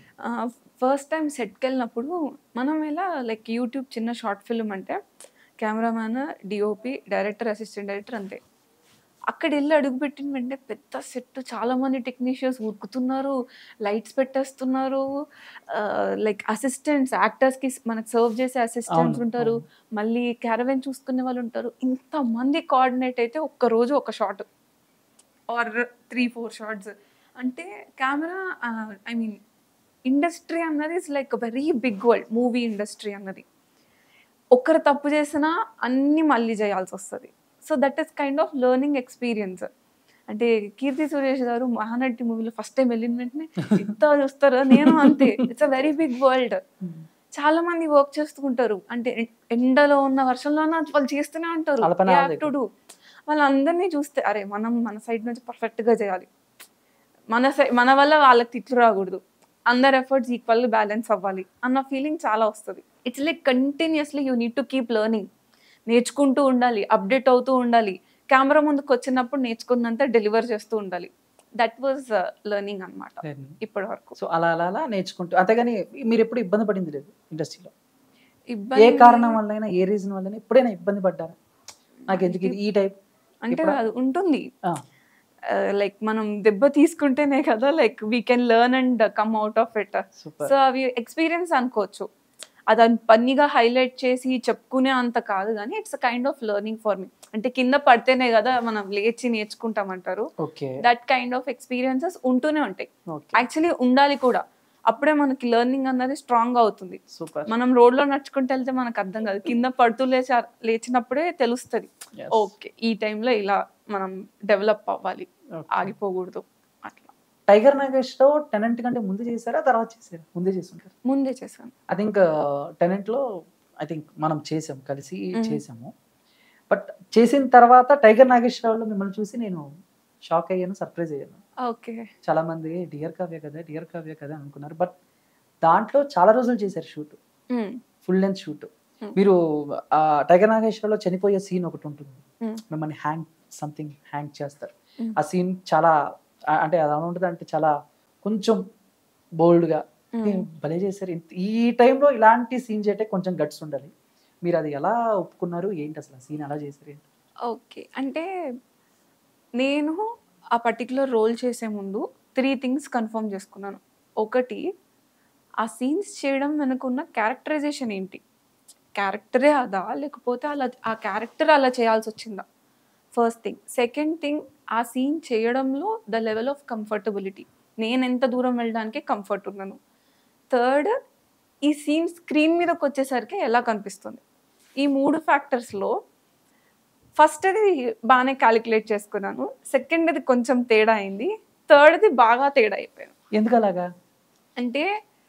ఫస్ట్ టైం సెట్కి వెళ్ళినప్పుడు మనం ఎలా లైక్ యూట్యూబ్ చిన్న షార్ట్ ఫిల్మ్ అంటే cameraman DOP director assistant director అంతే అక్కడ వెళ్ళి అడుగుపెట్టిన వెంటనే పెద్ద సెట్ చాలా మంది టెక్నీషియన్స్ ఉరుకుతున్నారు లైట్స్ పెట్టేస్తున్నారు లైక్ అసిస్టెంట్స్ యాక్టర్స్కి మనకు సర్వ్ చేసే అసిస్టెంట్స్ అవును, ఉంటారు అవును. మళ్ళీ క్యారవెన్ చూసుకునే వాళ్ళు ఉంటారు ఇంతమంది కోఆర్డినేట్ అయితే ఒక్క రోజు ఒక shot or three four shorts అంటే కెమెరా ఐ మీన్ ఇండస్ట్రీ అన్నది is like very big world movie industry అన్నది ఒక్కరు తప్పు చేసినా అన్ని మళ్ళీ చేయాల్సి వస్తుంది so that is kind of learning experience అంటే కీర్తి సురేష్ గారు మహానటి మూవీలో ఫస్ట్ టైం వెళ్ళిన వెంటనే ఇంత చూస్తారు నేను అంతే it's a very big world చాలా మంది వర్క్ చేస్తుంటారు అంటే ఎం- ఎండలో ఉన్న వర్షంలోన వాళ్ళు చేస్తూనే ఉంటారు వాళ్ళ పని వాళ్ళదే. టు డూ వాళ్ళందరినీ చూస్తే అరే మనం మన సైడ్ నుంచి perfect గా చేయాలి మన సై మన వల్ల వాళ్ళకి తిట్లు రాకూడదు అందరు ఎఫర్ట్స్ ఈక్వల్ బ్యాలెన్స్ అవ్వాలి అన్న ఫీలింగ్ చాలా వస్తుంది it's like continuously you need to keep learning నేర్చుకుంటూ ఉండాలి అప్డేట్ అవుతూ ఉండాలి కెమెరా ముందుకు వచ్చినప్పుడు నేర్చుకున్నంత డెలివర్ చేస్తూ ఉండాలి దట్ వాజ్ లెర్నింగ్ అన్నమాట ఇప్పటి వరకు సో అలా అలా అలా నేర్చుకుంటూ అంతేగాని మీరు ఎప్పుడు ఇబ్బంది పడింది లేదు ఇండస్ట్రీలో ఏ ఇబ్బంది కారణం వల్లైనా ఏ రీజన్ వల్లైనా ఎప్పుడైనా ఇబ్బంది పడ్డారా నాకు ఎందుకు ఇది ఈ టైప్ అంటే ఇప్పుడు- అది ఉంటుంది లైక్ మనం దెబ్బ తీసుకుంటేనే కదా like we can learn and come out of it super so అవి ఎక్స్పీరియన్స్ అనుకోవచ్చు అది అన్- పన్నిగా హైలైట్ చేసి చెప్పుకునే అంత కాదు కానీ it's kind of learning for me అంటే కింద పడితేనే కదా మనం లేచి నేర్చుకుంటామంటారు okay that kind of experiences ఉంటూనే ఉంటాయి ఓకే యాక్చువల్లీ ఉండాలి కూడా అప్పుడే మనకి లెర్నింగ్ అన్నది స్ట్రాంగ్ అవుతుంది సూపర్ మనం రోడ్లో నడుచుకుంటూ వెళ్తే మనకు అర్థం కాదు కింద పడుతూ లేచి లేచినప్పుడే తెలుస్తుంది ఓకే ఈ టైంలో ఇలా మనం డెవలప్ అవ్వాలి ఆగిపోకూడదు అట్లా టైగర్ నాగేష్ లో టెనెంట్ కంటే ముందు చేశారా తర్వాత చేశారా ముందే చేస్తుంటారు ముందే చేశాను ఐ థింక్ టెనెంట్ లో ఐ థింక్ మనం చేసాం కలిసి Mhm. చేసాము బట్ చేసిన తర్వాత టైగర్ నాగేశ్వరరావులో మిమ్మల్ని చూసి నేను షాక్ అయ్యాను సర్ప్రైజ్ అయ్యాను ఓకే చాలా మంది డియర్ కావ్య కదా డియర్ కావ్య కదా అనుకున్నారు బట్ దాంట్లో చాలా రోజులు చేశారు shoot full length shoot Hmm. మీరు ఆ టైగర్ నాగేశ్వరలో చనిపోయే సీన్ ఒకటి ఉంటుంది Hmm. మిమ్మల్ని హ్యాంగ్ సంథింగ్ హ్యాంగ్ చేస్తారు Hmm. ఆ సీన్ చాలా ఆ- అంటే అది ఎలా ఉంటుంది అంటే చాలా కొంచెం బోల్డ్గా భలే చేశారు ఇంత- ఈ టైంలో ఇలాంటి సీన్ చేయటే కొంచెం గట్స్ ఉండాలి మీరు అది ఎలా ఒప్పుకున్నారు ఏంటి అసలు సీన్ ఎలా చేశారు ఏంటి ఓకే అంటే నేను ఆ పర్టికులర్ రోల్ చేసే ముందు త్రీ థింగ్స్ కన్ఫర్మ్ చేసుకున్నాను ఒకటి ఆ సీన్స్ చేయడం వెనుకున్న క్యారెక్టరైజేషన్ ఏంటి క్యారెక్టరే అదా లేకపోతే అలా ఆ క్యారెక్టర్ అలా చేయాల్సి వచ్చిందా ఫస్ట్ థింగ్ సెకండ్ థింగ్ ఆ సీన్ చేయడంలో ద లెవెల్ ఆఫ్ కంఫర్టబిలిటీ నేను ఎంత దూరం వెళ్ళడానికి కంఫర్ట్ ఉన్నాను థర్డ్ ఈ సీన్ స్క్రీన్ మీదకి వచ్చేసరికి ఎలా కనిపిస్తుంది ఈ మూడు ఫ్యాక్టర్స్లో ఫస్ట్ అది బాగానే క్యాలిక్యులేట్ చేసుకున్నాను సెకండ్ అది కొంచెం తేడా అయింది థర్డ్ది బాగా తేడా అయిపోయాను ఎందుకు అలాగా అంటే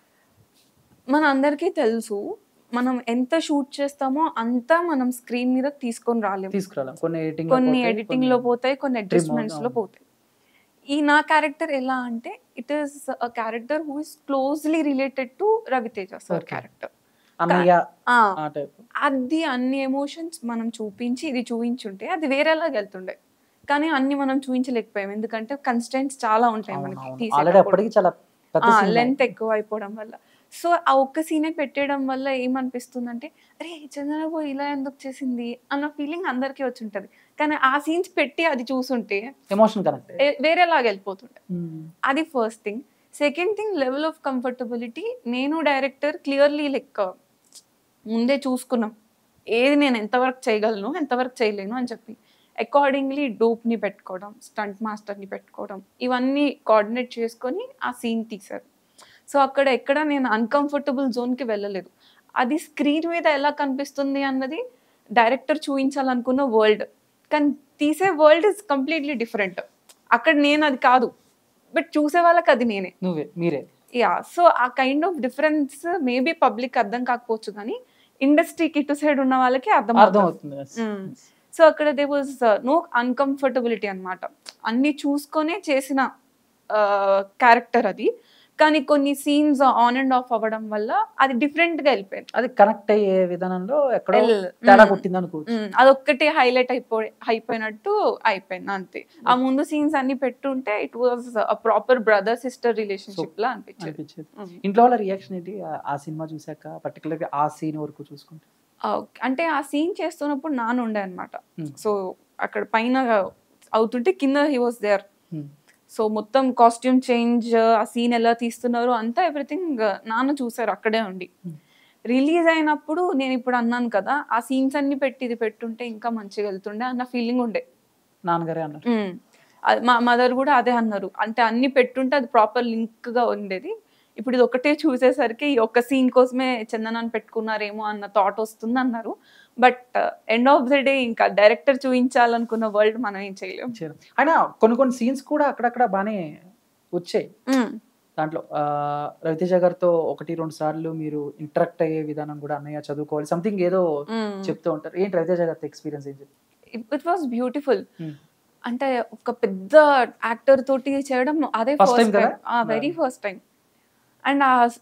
మన అందరికీ తెలుసు మనం ఎంత షూట్ చేస్తామో అంతా మనం స్క్రీన్ మీద తీసుకొని రాలేము తీసుకురాలి కొన్ని ఎడిటింగ్ కొన్ని ఎడిటింగ్ లో పోతాయి కొన్ని అడ్జస్ట్మెంట్స్ లో అవును. పోతాయి ఈ నా క్యారెక్టర్ ఎలా అంటే it is a character who is closely related to Ravi Teja sir Okay. Character అన్నయ్య ఆ టైప్ అది అన్ని ఎమోషన్స్ మనం చూపించి ఇది చూపించుంటే అది వేరేలాగా వెళ్తుండే కానీ అన్ని మనం చూపించలేకపోయాం ఎందుకంటే కన్స్టెంట్స్ చాలా ఉంటాయి మనకి ఆల్రెడీ అప్పటికి చాలా పెద్ద scene లెంత్ ఎక్కువ అయిపోవడం వల్ల సో ఆ ఒక్క సీనే పెట్టేయడం వల్ల ఏమనిపిస్తుంది అంటే అరే చంద్రబాబు ఇలా ఎందుకు చేసింది అన్న ఫీలింగ్ అందరికీ వచ్చి ఉంటది కానీ ఆ సీన్స్ పెట్టి అది చూసుంటే ఎమోషన్ కనెక్ట్ ఏ- వేరేలాగా వెళ్ళిపోతుండే అది first thing second thing level of comfortability నేను డైరెక్టర్ క్లియర్లీ లెక్క ముందే చూసుకున్నాం ఏది నేను ఎంతవరకు చేయగలను ఎంతవరకు చేయలేను అని చెప్పి అకార్డింగ్లీ డూప్ని పెట్టుకోవడం స్టంట్ మాస్టర్ని పెట్టుకోవడం ఇవన్నీ కోఆర్డినేట్ చేసుకొని ఆ సీన్ తీశారు సో అక్కడ ఎక్కడ నేను అన్కంఫర్టబుల్ జోన్కి వెళ్ళలేదు అది స్క్రీన్ మీద ఎలా కనిపిస్తుంది అన్నది డైరెక్టర్ చూపించాలనుకున్న వరల్డ్ కానీ తీసే వరల్డ్ ఇస్ కంప్లీట్లీ డిఫరెంట్ అక్కడ నేను అది కాదు బట్ చూసే వాళ్ళకి అది నేనే నువ్వే మీరే యా సో ఆ kind of difference maybe public అర్థం కాకపోవచ్చు కానీ ఇండస్ట్రీకి ఇటు సైడ్ ఉన్న వాళ్ళకి అర్థం అర్థం అవుతుంది అవుతుంది సో అక్కడ దే వాజ్ నో అన్కంఫర్టబిలిటీ అన్నమాట అన్ని చూసుకొనే చేసిన క్యారెక్టర్ అది కానీ కొన్ని సీన్స్ ఆన్ అండ్ ఆఫ్ అవ్వడం వల్ల అది different గా వెళ్ళిపోయింది అది కనెక్ట్ అయ్యే విధానంలో ఎక్కడో ఎల్- తేడా మ్మ్. కొట్టింది అనుకోవచ్చు మ్మ్. అదొక్కటే హైలైట్ అయిపోయి అయిపోయినట్టు అయిపోయింది అంతే ఆ ముందు సీన్స్ అన్ని పెట్టుంటే it was proper brother sister relationship లా అనిపించింది అనిపించేది మ్మ్. ఇంట్లో వాళ్ళ రియాక్షన్ ఏంటి ఆ- ఆ సినిమా చూసాక పర్టికులర్ గా ఆ సీన్ వరకు చూసుకుంటే ఓకే. అంటే ఆ సీన్ చేస్తున్నప్పుడు నాన్న ఉండే అనమాట Hmm. సో అక్కడ పైన అవుతుంటే కింద హీ వాస్ దేర్ మ్మ్. సో మొత్తం కాస్ట్యూమ్ చేంజ్ ఆ సీన్ ఎలా తీస్తున్నారు అంతా ఎవ్రీథింగ్ నాన్న చూసారు అక్కడే ఉండి Hmm. రిలీజ్ అయినప్పుడు నేను ఇప్పుడు అన్నాను కదా ఆ సీన్స్ అన్ని పెట్టి ఇది పెట్టుంటే ఇంకా మంచిగా వెళ్తుండే అన్న ఫీలింగ్ ఉండే నాన్నగారే అన్నారు మ్మ్. అది మా మదర్ కూడా అదే అన్నారు అంటే అన్ని పెట్టుంటే అది ప్రాపర్ లింక్ గా ఉండేది ఇప్పుడు ఇది ఒకటే చూసేసరికి ఈ ఒక్క సీన్ కోసమే చందనాన్ని పెట్టుకున్నారేమో అన్న థాట్ వస్తుంది అన్నారు but end of the day ఇంకా డైరెక్టర్ చూపించాలనుకున్న వరల్డ్ మనం ఏం చేయలేము చేయడం. అయినా కొన్ని కొన్ని సీన్స్ కూడా అక్కడక్కడ బాగానే వచ్చాయి మ్మ్. దాంట్లో ఆ, రవితేజ గారితో ఒకటి రెండు సార్లు మీరు ఇంటరాక్ట్ అయ్యే విధానం కూడా అన్నయ్య చదువుకోవాలి సంథింగ్ ఏదో మ్మ్. చెప్తూ ఉంటారు ఏంటి రవితేజ గారితో ఎక్స్పీరియన్స్ ఏం చెప్పి ఇట్ వాస్ బ్యూటిఫుల్ Hmm. అంటే ఒక పెద్ద యాక్టర్ తోటి చేయడం అదే First ఫస్ట్ time కదా? Time very first time and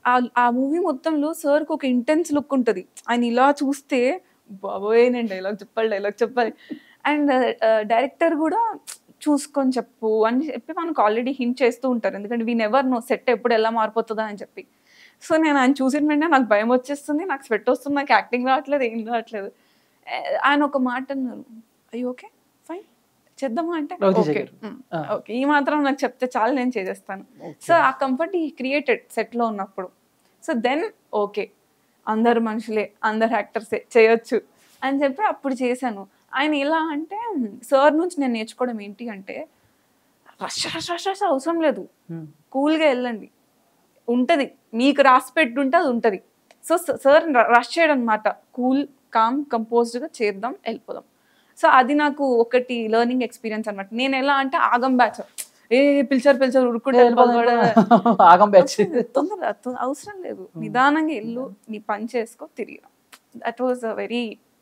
ఆ మూవీ మొత్తంలో సార్కి ఒక ఇంటెన్స్ లుక్ ఉంటుంది ఆయన ఇలా చూస్తే బాబోయ్ నేను డైలాగ్ చెప్పాలి డైలాగ్ చెప్పాలి అండ్ డైరెక్టర్ కూడా చూసుకొని చెప్పు అని చెప్పి మనకు ఆల్రెడీ హింట్ చేస్తూ ఉంటారు ఎందుకంటే వీ నెవర్ నో సెట్ ఎప్పుడు ఎలా మారిపోతుందా అని చెప్పి సో నేను ఆయన చూసిన వెంటనే నాకు భయం వచ్చేస్తుంది నాకు స్వెట్ వస్తుంది నాకు యాక్టింగ్ రావట్లేదు ఏం రావట్లేదు ఆ, ఆయన ఒక మాట అన్నారు అయ్యో ఓకే ఫైన్ చేద్దామా అంటే రవితేజ ఓకే గారు. ఆ. ఓకే ఈ మాత్రం నాకు చెప్తే చాలు నేను చేసేస్తాను సో ఆ కంఫర్ట్ ఈ క్రియేటెడ్ సెట్లో ఉన్నప్పుడు సో దెన్ ఓకే అందరు మనుషులే అందరు యాక్టర్సే చేయొచ్చు అని చెప్పి అప్పుడు చేశాను ఆయన ఎలా అంటే సార్ నుంచి నేను నేర్చుకోవడం ఏంటి అంటే రష్ రష్ రష్ రష్ అవసరం లేదు మ్మ్. కూల్గా వెళ్ళండి ఉంటది మీకు రాసి పెట్టుంటే అది ఉంటది సో సార్ రష్ చేయడం అనమాట కూల్ కామ్ కంపోజ్డ్గా చేద్దాం వెళ్ళిపోదాం సో అది నాకు ఒకటి లెర్నింగ్ ఎక్స్పీరియన్స్ అనమాట నేను ఎలా అంటే ఆగం బ్యాచ్ ఏ పిలిచారు పిలిచారు ఉరుక్కుంటే వెళ్ళిపోవడం ఆగం బ్యాచ్ తొందర తొ- అవసరం లేదు నిదానంగా ఎల్లు నీ పని చేసుకో తిరిగి that was a very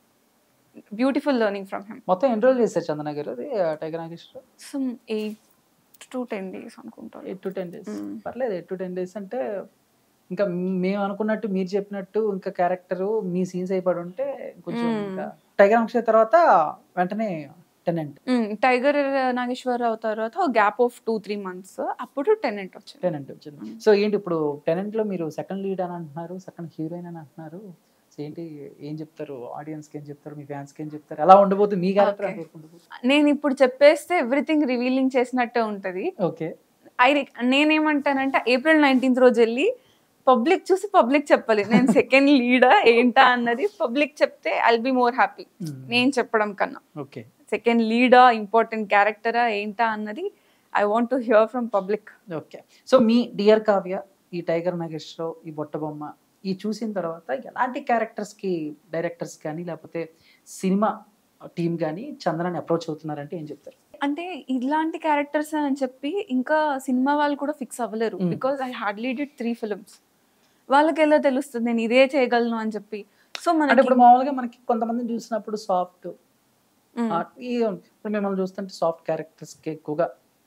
beautiful learning from him మొత్తం ఎన్ని రోజులు చేశారు చందన గారు అది tiger Nageswara some eight to ten days అనుకుంటాను eight to ten days Mm. పర్లేదు ఎయిట్ టు టెన్ డేస్ అంటే ఇంకా మేము అనుకున్నట్టు మీరు చెప్పినట్టు ఇంకా క్యారెక్టర్ మీ సీన్స్ అయిపడి ఉంటే కొంచెం Mm. ఇంకా టైగర్ నక్షత్ర తర్వాత వెంటనే టెనెంట్ టైగర్ నాగేశ్వరరావు తర్వాత gap of two three months అప్పుడు టెనెంట్ వచ్చింది టెనెంట్ వచ్చింది Mm. సో ఏంటి ఇప్పుడు టెనెంట్ లో మీరు సెకండ్ లీడ్ అని అంటున్నారు సెకండ్ హీరోయిన్ అని అంటున్నారు సో ఏంటి ఏం చెప్తారు ఆడియన్స్ కి ఏం చెప్తారు మీ ఫ్యాన్స్ కి ఏం చెప్తారు ఎలా ఉండబోతుంది మీ క్యారెక్టర్ Okay. నేను ఇప్పుడు చెప్పేస్తే ఎవ్రీథింగ్ రివీలింగ్ చేసినట్టే ఉంటది ఓకే ఐ నేనేమంటానంటే ఏప్రిల్ నైన్టీన్త్ రోజు వెళ్ళి పబ్లిక్ చూసి పబ్లిక్ చెప్పాలి నేను సెకండ్ లీడా ఏంటా అన్నది పబ్లిక్ చెప్తే ఐల్ బి మోర్ హ్యాపీ నేను చెప్పడం కన్నా ఓకే సెకండ్ లీడా ఇంపార్టెంట్ క్యారెక్టరా ఏంటా అన్నది I want to hear from public okay so మీ డియర్ కావ్య ఈ టైగర్ నాగేశ్వరరావు ఈ బొట్టబొమ్మ ఈ చూసిన తర్వాత ఎలాంటి క్యారెక్టర్స్ కి డైరెక్టర్స్ కానీ లేకపోతే సినిమా టీమ్ కానీ చందనాన్ని అప్రోచ్ అవుతున్నారంటే ఏం చెప్తారు అంటే ఇలాంటి క్యారెక్టర్స్ అని చెప్పి ఇంకా సినిమా వాళ్ళు కూడా ఫిక్స్ అవ్వలేరు Mm. Because I hardly did three films వాళ్ళకి ఎలా తెలుస్తుంది నేను ఇదే చేయగలను అని చెప్పి సో అంటే మనకి ఇప్పుడు మామూలుగా మనకి కొంతమంది చూసినప్పుడు సాఫ్ట్ Mm. ఈ ఇప్పుడు మిమ్మల్ని చూస్తుంటే సాఫ్ట్ క్యారెక్టర్స్ కి ఎక్కువగా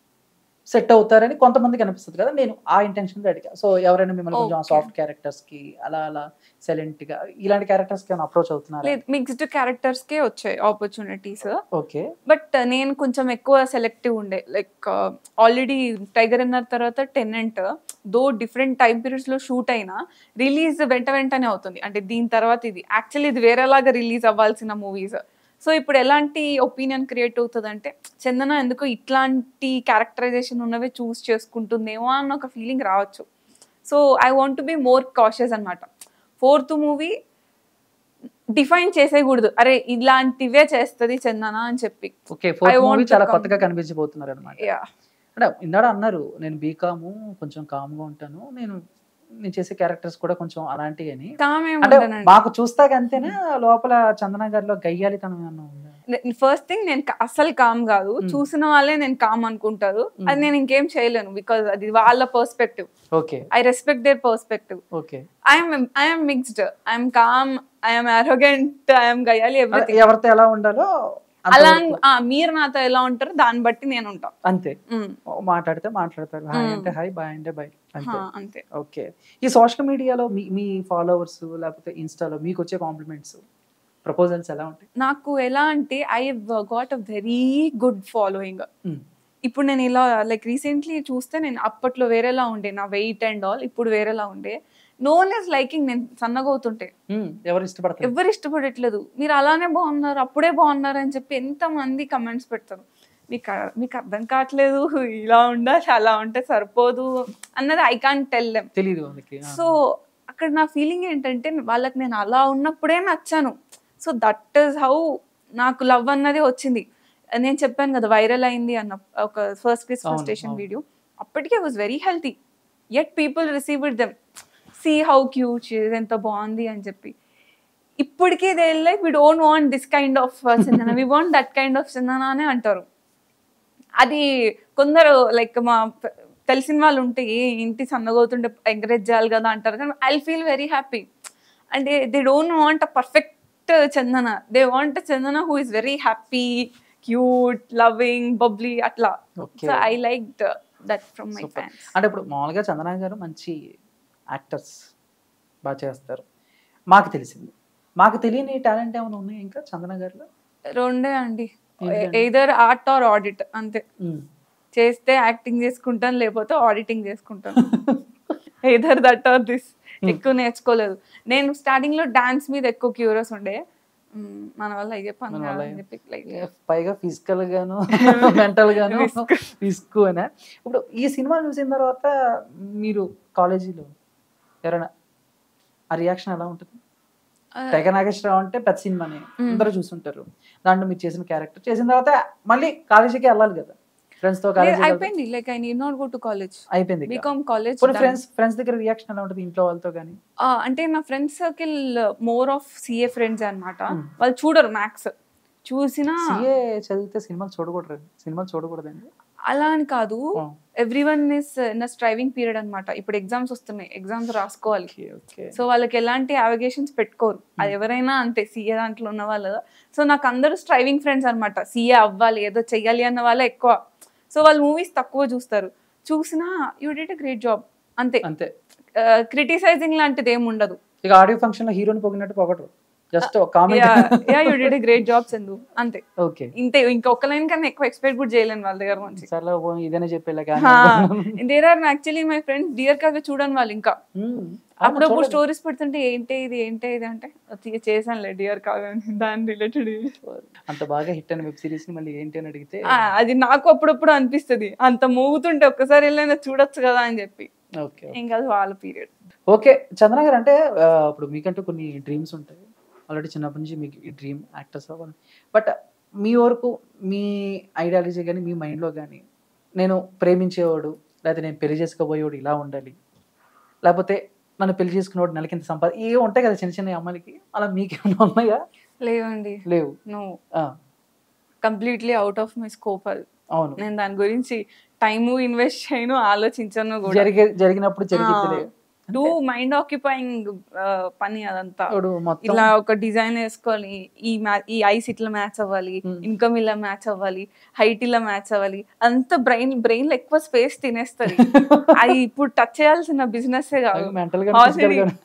సెట్ అవుతారని కొంతమందికి అనిపిస్తుంది కదా నేను ఆ ఇంటెన్షన్ అడిగా సో ఎవరైనా మిమ్మల్ని కొంచెం Okay. సాఫ్ట్ క్యారెక్టర్స్ కి అలా అలా సైలెంట్ గా ఇలాంటి క్యారెక్టర్స్ కి అప్రోచ్ అవుతున్నారు లేదు మిక్స్డ్ క్యారెక్టర్స్ కే వచ్చాయి ఆపర్చునిటీస్ ఓకే బట్ నేను కొంచెం ఎక్కువ సెలెక్టివ్ ఉండే లైక్ ఆల్రెడీ టైగర్ అన్నర్ తర్వాత tenant though different time periods లో షూట్ అయినా రిలీజ్ వెంట వెంటనే అవుతుంది అంటే దీని తర్వాత ఇది యాక్చువల్లీ ఇది వేరేలాగా రిలీజ్ అవ్వాల్సిన మూవీస్ సో ఇప్పుడు ఎలాంటి ఒపీనియన్ క్రియేట్ అవుతుంది అంటే చందన ఎందుకో ఇట్లాంటి క్యారెక్టరైజేషన్ ఉన్నవే చూస్ చేసుకుంటుందేమో అన్న ఒక ఫీలింగ్ రావచ్చు so I want be more cautious అనమాట ఫోర్త్ మూవీ డిఫైన్ చేసేయకూడదు అరే ఇలాంటివే చేస్తుంది చందన అని చెప్పి okay I fourth want movie to చాలా come- కొత్తగా కనిపించబోతున్నారు అనమాట యా అంటే ఇందాడ అన్నారు నేను బీకాము కొంచెం కామ్గా ఉంటాను నేను నేను చేసే క్యారెక్టర్స్ కూడా కొంచెం అలాంటివి అని అంటే కామేముంటానండి మాకు చూస్తాక అంతేనా లోపల చందన గారిలో గయ్యాలితనం ఏమన్నా ఉందా ఫస్ట్ థింగ్ నేను క- అస్సలు కామ్ కాదు Mm. చూసిన వాళ్ళే నేను కామ్ అనుకుంటారు Mm. అది నేను ఇంకేం చేయలేను బికాజ్ అది వాళ్ళ perspective okay I respect their perspective okay I'm I'm mixed I'm calm I'm arrogant I'm గయాలి ఎవ్రీథింగ్ ఎవరితో ఎలా ఉండాలో అలా అంతవరకు. ఆ, మీరు నాతో ఎలా ఉంటారో దాన్ని బట్టి నేను ఉంటా అంతే Mm. ఓ, మాట్లాడితే మాట్లాడతారు హాయ్ మ్మ్. అంటే హాయ్ బాయ్ అంటే బాయ్ అంతే హా, అంతే ఓకే ఈ సోషల్ మీడియాలో మీ మీ ఫాలోవర్స్ లేకపోతే ఇన్స్టాలో మీకు వచ్చే కాంప్లిమెంట్స్ ప్రపోజల్స్ ఎలా ఉంటాయి నాకు ఎలా అంటే I got a very good following మ్మ్. ఇప్పుడు నేను ఇలా లైక్ రీసెంట్లీ చూస్తే నేను అప్పట్లో వేరేలా ఉండే నా వెయిట్ అండ్ ఆల్ ఇప్పుడు వేరేలా ఉండే నో వన్ ఇస్ లైకింగ్ నేను సన్నగా అవుతుంటే మ్మ్. ఎవరు ఇష్టపడతారు ఎవరు ఇష్టపడట్లేదు మీరు అలానే బాగున్నారు అప్పుడే బాగున్నారు అని చెప్పి ఎంతమంది కమెంట్స్ పెడతారు మీకు అ- మీకు అర్థం కావట్లేదు ఇలా ఉండాలి అలా ఉంటే సరిపోదు అన్నది ఐ కాన్ టెల్ దెమ్ తెలియదు వాళ్ళకి ఆ. సో అక్కడ నా ఫీలింగ్ ఏంటంటే వాళ్ళకి నేను అలా ఉన్నప్పుడే నచ్చాను సో దట్ ఈస్ హౌ నాకు లవ్ అన్నది వచ్చింది నేను చెప్పాను కదా వైరల్ అయింది అన్న ఒక ఫస్ట్ క్రిస్మస్ అవును, స్టేషన్ అవును. వీడియో అప్పటికే was very healthy yet people receive it them see how cute ఎంత బాగుంది అని చెప్పి ఇప్పటికే they like we don't want this kind of Chandana we want that kind of Chandana అనే అంటారు అది కొందరు లైక్ మా ప- తెలిసిన వాళ్ళు ఉంటే ఏ ఇంటి సన్నగవుతుంటే ఎంకరేజ్ చేయాలి కదా అంటారు కానీ ఐ ఫీల్ వెరీ హ్యాపీ అంటే they don't want a perfect Chandana they want Chandana who is very happy cute loving bubbly అట్లా Okay. So I like that from my Super. Fans అంటే ఇప్పుడు మామూలుగా చందన గారు మంచి యాక్టర్స్ బాగా చేస్తారు మాకు తెలిసింది మాకు తెలియని టాలెంట్ ఏమైనా ఉన్నాయి ఇంకా చందన గారిలో రెండే అండి ఏంటండి? ఎయిదర్ ఆర్ట్ ఆర్ ఆడిట్ అంతే మ్మ్. చేస్తే యాక్టింగ్ చేసుకుంటాను లేకపోతే ఆడిటింగ్ చేసుకుంటాను ఎయిదర్ దట్ ఆర్ దిస్ ఎక్కువ నేర్చుకోలేదు నేను స్టార్టింగ్ లో డాన్స్ మీద ఎక్కువ క్యూరియస్ ఉండే మ్మ్, మన వల్ల అయ్యే పని మన వల్ల కాదని చెప్పి like, ఏ, పైగా ఫిజికల్ గాను మెంటల్ గాను Risk. రిస్క్ అనే ఇప్పుడు ఈ సినిమా చూసిన తర్వాత మీరు కాలేజీలో ఎవరైనా ఆ రియాక్షన్ ఎలా ఉంటుంది ఆ, తెగ నాగేశ్వరరావు అంటే పెద్ద సినిమాని అందరూ చూసుంటారు దాంట్లో మీరు చేసిన క్యారెక్టర్ చేసిన తర్వాత మళ్ళీ కాలేజీకి వెళ్ళాలి కదా ఫ్రెండ్స్ తో కాలేజ్ అయిపోయింది like I need not go to college అయిపోయింది బీకామ్ కాలేజ్ ఫ్రెండ్స్ ఫ్రెండ్స్ దగ్గర రియాక్షన్ ఎలా ఉంటుంది ఇంట్లో వాళ్ళతో కానీ అంటే నా friends circle more of CA friends అన్నమాట Hmm. వాళ్ళు చూడరు మ్యాథ్స్ చూసినా సిఏ చదివితే సినిమాలు చూడకూడదు సినిమాలు చూడకూడదండి అలా అని కాదు Oh. ఎవ్రీ వన్ ఇస్ నా స్ట్రైవింగ్ పీరియడ్ అన్నమాట ఇప్పుడు ఎగ్జామ్స్ వస్తున్నాయి ఎగ్జామ్స్ రాసుకోవాలి ఓకే ఓకే సో వాళ్ళకి ఎలాంటి అవగేషన్స్ పెట్టుకోరు అది ఎవరైనా అంతే సీఏ దాంట్లో ఉన్న వాళ్ళు సో నాకు అందరూ స్ట్రైవింగ్ ఫ్రెండ్స్ అన్నమాట సీఏ అవ్వాలి ఏదో చెయ్యాలి అన్న వాళ్ళే ఎక్కువ సో వాళ్ళు మూవీస్ తక్కువ చూస్తారు చూసినా you did a great job అంతే అంతే క్రిటిసైజింగ్ లాంటిది ఏమి ఉండదు ఇక ఆడియో ఫంక్షన్ లో హీరోని పొగినట్టు పొగటరు just comment yeah you did a great job Chandu అంతే ఓకే ఇంతే ఇంకొక లైన్ కన్నా ఎక్కువ ఎక్స్పెక్ట్ కూడా చేయలేను వాళ్ళ దగ్గర నుంచి సర్లే పో, ఇదేనే చెప్పేలా there are actually my friends dear కాగా చూడని వాళ్ళు ఇంకా అప్పుడప్పుడు స్టోరీస్ పెడుతుంటే ఏంటి ఇది ఏంటి ఇది అంటే "అది చేశానులే డియర్ కాగా అని, దాని రిలేటెడ్ అంత బాగా హిట్ అయిన వెబ్ సిరీస్ ని మళ్ళీ ఏంటి అని అడిగితే అది నాకు అప్పుడప్పుడు అనిపిస్తది అంత మోగుతుంటే ఒక్కసారి వెళ్ళైనా చూడొచ్చు కదా అని చెప్పి ఓకే ఇంకా అది వాళ్ళ పీరియడ్ ఓకే చంద్ర గారు అంటే ఆ, ఇప్పుడు మీకంటూ కొన్ని డ్రీమ్స్ ఉంటాయి ఆల్రెడీ చిన్నప్పటి నుంచి మీకు ఈ డ్రీమ్ యాక్టర్స్ అవ్వాలి బట్ మీ వరకు మీ ఐడియాలజీ కానీ మీ మైండ్లో కానీ నేను ప్రేమించేవాడు లేకపోతే నేను పెళ్లి చేసుకోబోయేవాడు ఇలా ఉండాలి లేకపోతే నన్ను పెళ్లి చేసుకునేవాడు నెలకింత సంపాద ఏ ఉంటాయి కదా చిన్న చిన్న అమ్మాయిలకి అలా మీకేమైనా ఉన్నాయా లేవండి లేవు నో ఆ, completely out of my scope అది అవును నేను దాని గురించి టైము ఇన్వెస్ట్ చేయను ఆలోచించను కూడా జరిగే జరిగినప్పుడు జరిగితే టూ మైండ్ ఆక్యుపైయింగ్ పని అదంతా ఇప్పుడు మొత్తం ఇట్లా ఒక డిజైన్ వేసుకోవాలి ఈ మ్యా ఈ ఐస్ ఇట్లా మ్యాచ్ అవ్వాలి Hmm. ఇన్కమ్ ఇలా మ్యాచ్ అవ్వాలి హైట్ ఇలా మ్యాచ్ అవ్వాలి అంత బ్రెయిన్ బ్రెయిన్ లో ఎక్కువ స్పేస్ తినేస్తుంది అది ఇప్పుడు టచ్ చేయాల్సిన బిజినెస్ కాదు మెంటల్ గా physical గా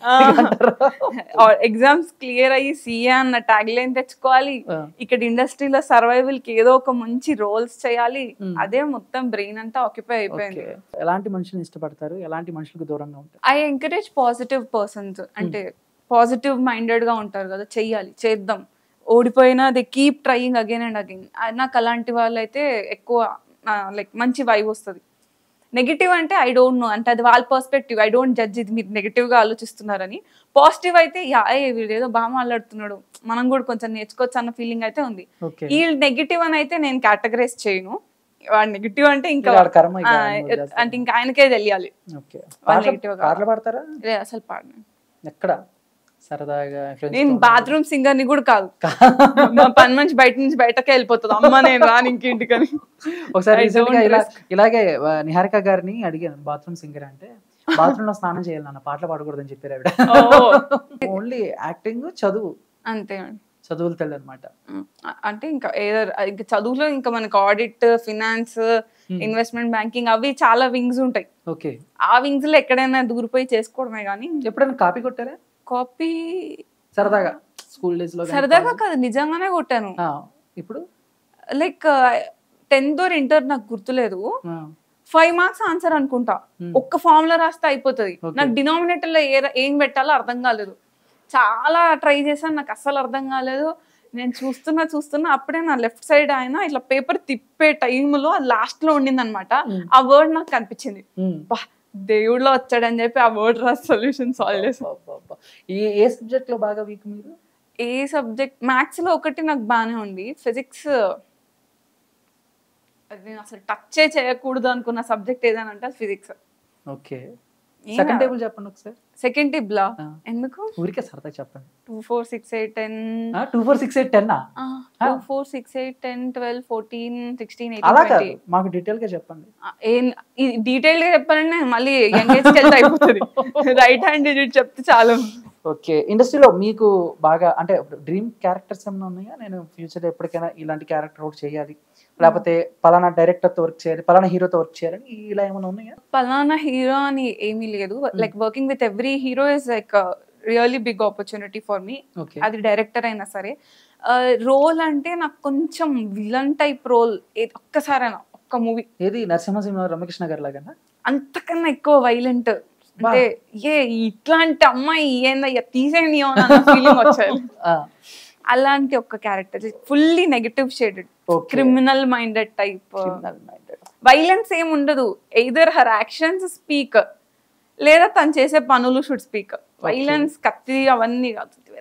ఎగ్జామ్స్ క్లియర్ అయ్యి సీఏ అన్న ట్యాగ్ లైన్ తెచ్చుకోవాలి ఆ. ఇక్కడ ఇండస్ట్రీలో సర్వైవల్ కి ఏదో ఒక మంచి రోల్స్ చేయాలి Hmm. అదే మొత్తం బ్రెయిన్ అంతా ఆక్యుపై అయిపోయింది Okay. ఎలాంటి మనుషులను ఇష్టపడతారు ఎలాంటి మనుషులకు దూరంగా ఉంటారు ఐ ఎంకరేజ్ పాజిటివ్ పర్సన్స్ అంటే పాజిటివ్ మైండెడ్ గా ఉంటారు కదా చెయ్యాలి చేద్దాం ఓడిపోయినా they keep trying again and again నాకు అలాంటి వాళ్ళైతే ఎక్కువ లైక్ మంచి వైబ్ వస్తుంది నెగిటివ్ అంటే ఐ డోంట్ నో అంటే అది వాళ్ళ పర్స్పెక్టివ్ ఐ డోంట్ జడ్జ్ ఇది మీరు నెగిటివ్ గా ఆలోచిస్తున్నారని పాజిటివ్ అయితే యా ఏ వీడు ఏదో బాగా మాట్లాడుతున్నాడు మనం కూడా కొంచెం నేర్చుకోవచ్చు అన్న ఫీలింగ్ అయితే ఉంది ఓకే ఈ నెగిటివ్ అని అయితే నేను కేటగరైజ్ చేయను వాడు నెగిటివ్ అంటే ఇంకా వాడి కర్మ ఇక ఆ, ఆయన వదిలేస్తాడు. అంటే ఇంకా ఆయనకే తెలియాలి ఓకే వాళ్ళు negative గా- పాటలు పాడతారా లే అసలు పాడను ఎక్కడ సరదాగా friends నేను తో బాత్రూమ్ సింగర్ ని కూడా కాదు మా పని మంచి బయట నుంచి బయటకే వెళ్ళిపోతుంది అమ్మ నేను రాను ఇంకేంటికని ఒకసారి I recent గా don't ఇలా risk. ఇలాగే ఆ, నిహారిక గారిని అడిగాను బాత్రూమ్ సింగర్ అంటే బాత్రూమ్ లో స్నానం చేయాలి నాన్న పాటలు పాడకూడదని చెప్పారు ఆవిడ ఓ, ఓన్లీ యాక్టింగ్ చదువు అంతే చదువులు తెల్లి అనమాట ఉమ్, అ- అంటే ఇంకా ఏదో ఇంకా చదువులో ఇంకా మనకి ఆడిట్ ఫినాన్స్ ఇన్వెస్ట్మెంట్ బ్యాంకింగ్ అవి చాలా వింగ్స్ ఉంటాయి ఓకే ఆ వింగ్స్ లో ఎక్కడైనా దూరిపోయి చేసుకోవడమే కానీ ఎప్పుడైనా కాపీ కొట్టారా కాపీ సరదాగా స్కూల్ డేస్ లో గానీ సరదాగా college- కాదు నిజంగానే కొట్టాను ఆ, ఇప్పుడు లైక్ టెన్త్ ఆర్ ఇంటర్ నాకు గుర్తులేదు ఆ, ఫైవ్ మార్క్స్ ఆన్సర్ అనుకుంటా Hmm. ఒక్క ఫార్ములా రాస్తే అయిపోతుంది Okay. నాకు డినామినేటర్ లో ఏ ఏం పెట్టాలో అర్థం కాలేదు చాలా ట్రై చేశాను నాకు అస్సలు అర్థం కాలేదు నేను చూస్తున్నా చూస్తున్నా అప్పుడే నా లెఫ్ట్ సైడ్ ఆయన ఇట్లా పేపర్ తిప్పే టైంలో అది లాస్ట్ లో ఉండింది అనమాట Hmm. ఆ వర్డ్ నాకు కనిపించింది ఉమ్. బా దేవుడిలో వచ్చాడని చెప్పి ఆ వర్డ్ రాసి సొల్యూషన్ సాల్వ్ చేశాను అబ్బబ్బబ్బా. ఏ ఏ సబ్జెక్ట్ లో బాగా వీక్ మీరు ఏ సబ్జెక్ట్ మ్యాథ్స్ లో ఒకటి నాకు బాగానే ఉంది ఫిజిక్స్ అది నేను అసలు టచ్ చేయకూడదు అనుకున్న సబ్జెక్ట్ ఏదైనా అంటే ఫిజిక్స్ ఓకే ఏం సెకండ్ కాదు. టేబుల్ చెప్పండి ఒకసారి సెకండ్ టిబ్లా ఆ. ఎందుకు ఊరికే సరదా చెప్పండి two four six eight ten two four six eight ten two four six eight ten twelve fourteen sixteen అలా ఎయిటీన్ కాదు మాకు డీటెయిల్ గా చెప్పండి ఏం డీటెయిల్ గా చెప్పాలంటే మళ్ళీ ఎంగేజ్కి వెళ్తే అయిపోతుంది రైట్ హ్యాండ్ డిజిట్ చెప్తే చాలు ఓకే ఇండస్ట్రీలో మీకు బాగా అంటే డ్రీమ్ క్యారెక్టర్స్ ఏమైనా ఉన్నాయా నేను ఫ్యూచర్ ఎప్పటికైనా ఇలాంటి క్యారెక్టర్ ఒకటి చేయాలి లేకపోతే పలానా డైరెక్టర్ తో వర్క్ చేయాలి పలానా హీరోతో వర్క్ చేయాలని ఇలా ఏమైనా ఉన్నాయా పలానా హీరో అని ఏమీ లేదు like working with every hero is like really big opportunity for me okay అది డైరెక్టర్ అయినా సరే రోల్ అంటే నాకు కొంచెం విలన్ టైప్ రోల్ ఒక్కసారైనా ఒక్క మూవీ ఏది నరసింహసింహ రమకృష్ణ గారి లాగా అంతకన్నా ఎక్కువ వైలెంట్ అంటే ఏ ఇట్లాంటి అమ్మాయి ఏందయ్యా తీసేయండి అన్న ఫీలింగ్ వచ్చాయి అలాంటి ఒక character fully negative shaded okay criminal minded type violence ఏం ఉండదు ఎయిదర్ హర్ యాక్షన్స్ స్పీక్ లేదా తను చేసే పనులు షుడ్ స్పీక్ వైలెన్స్ కత్తి అవన్నీ కాదు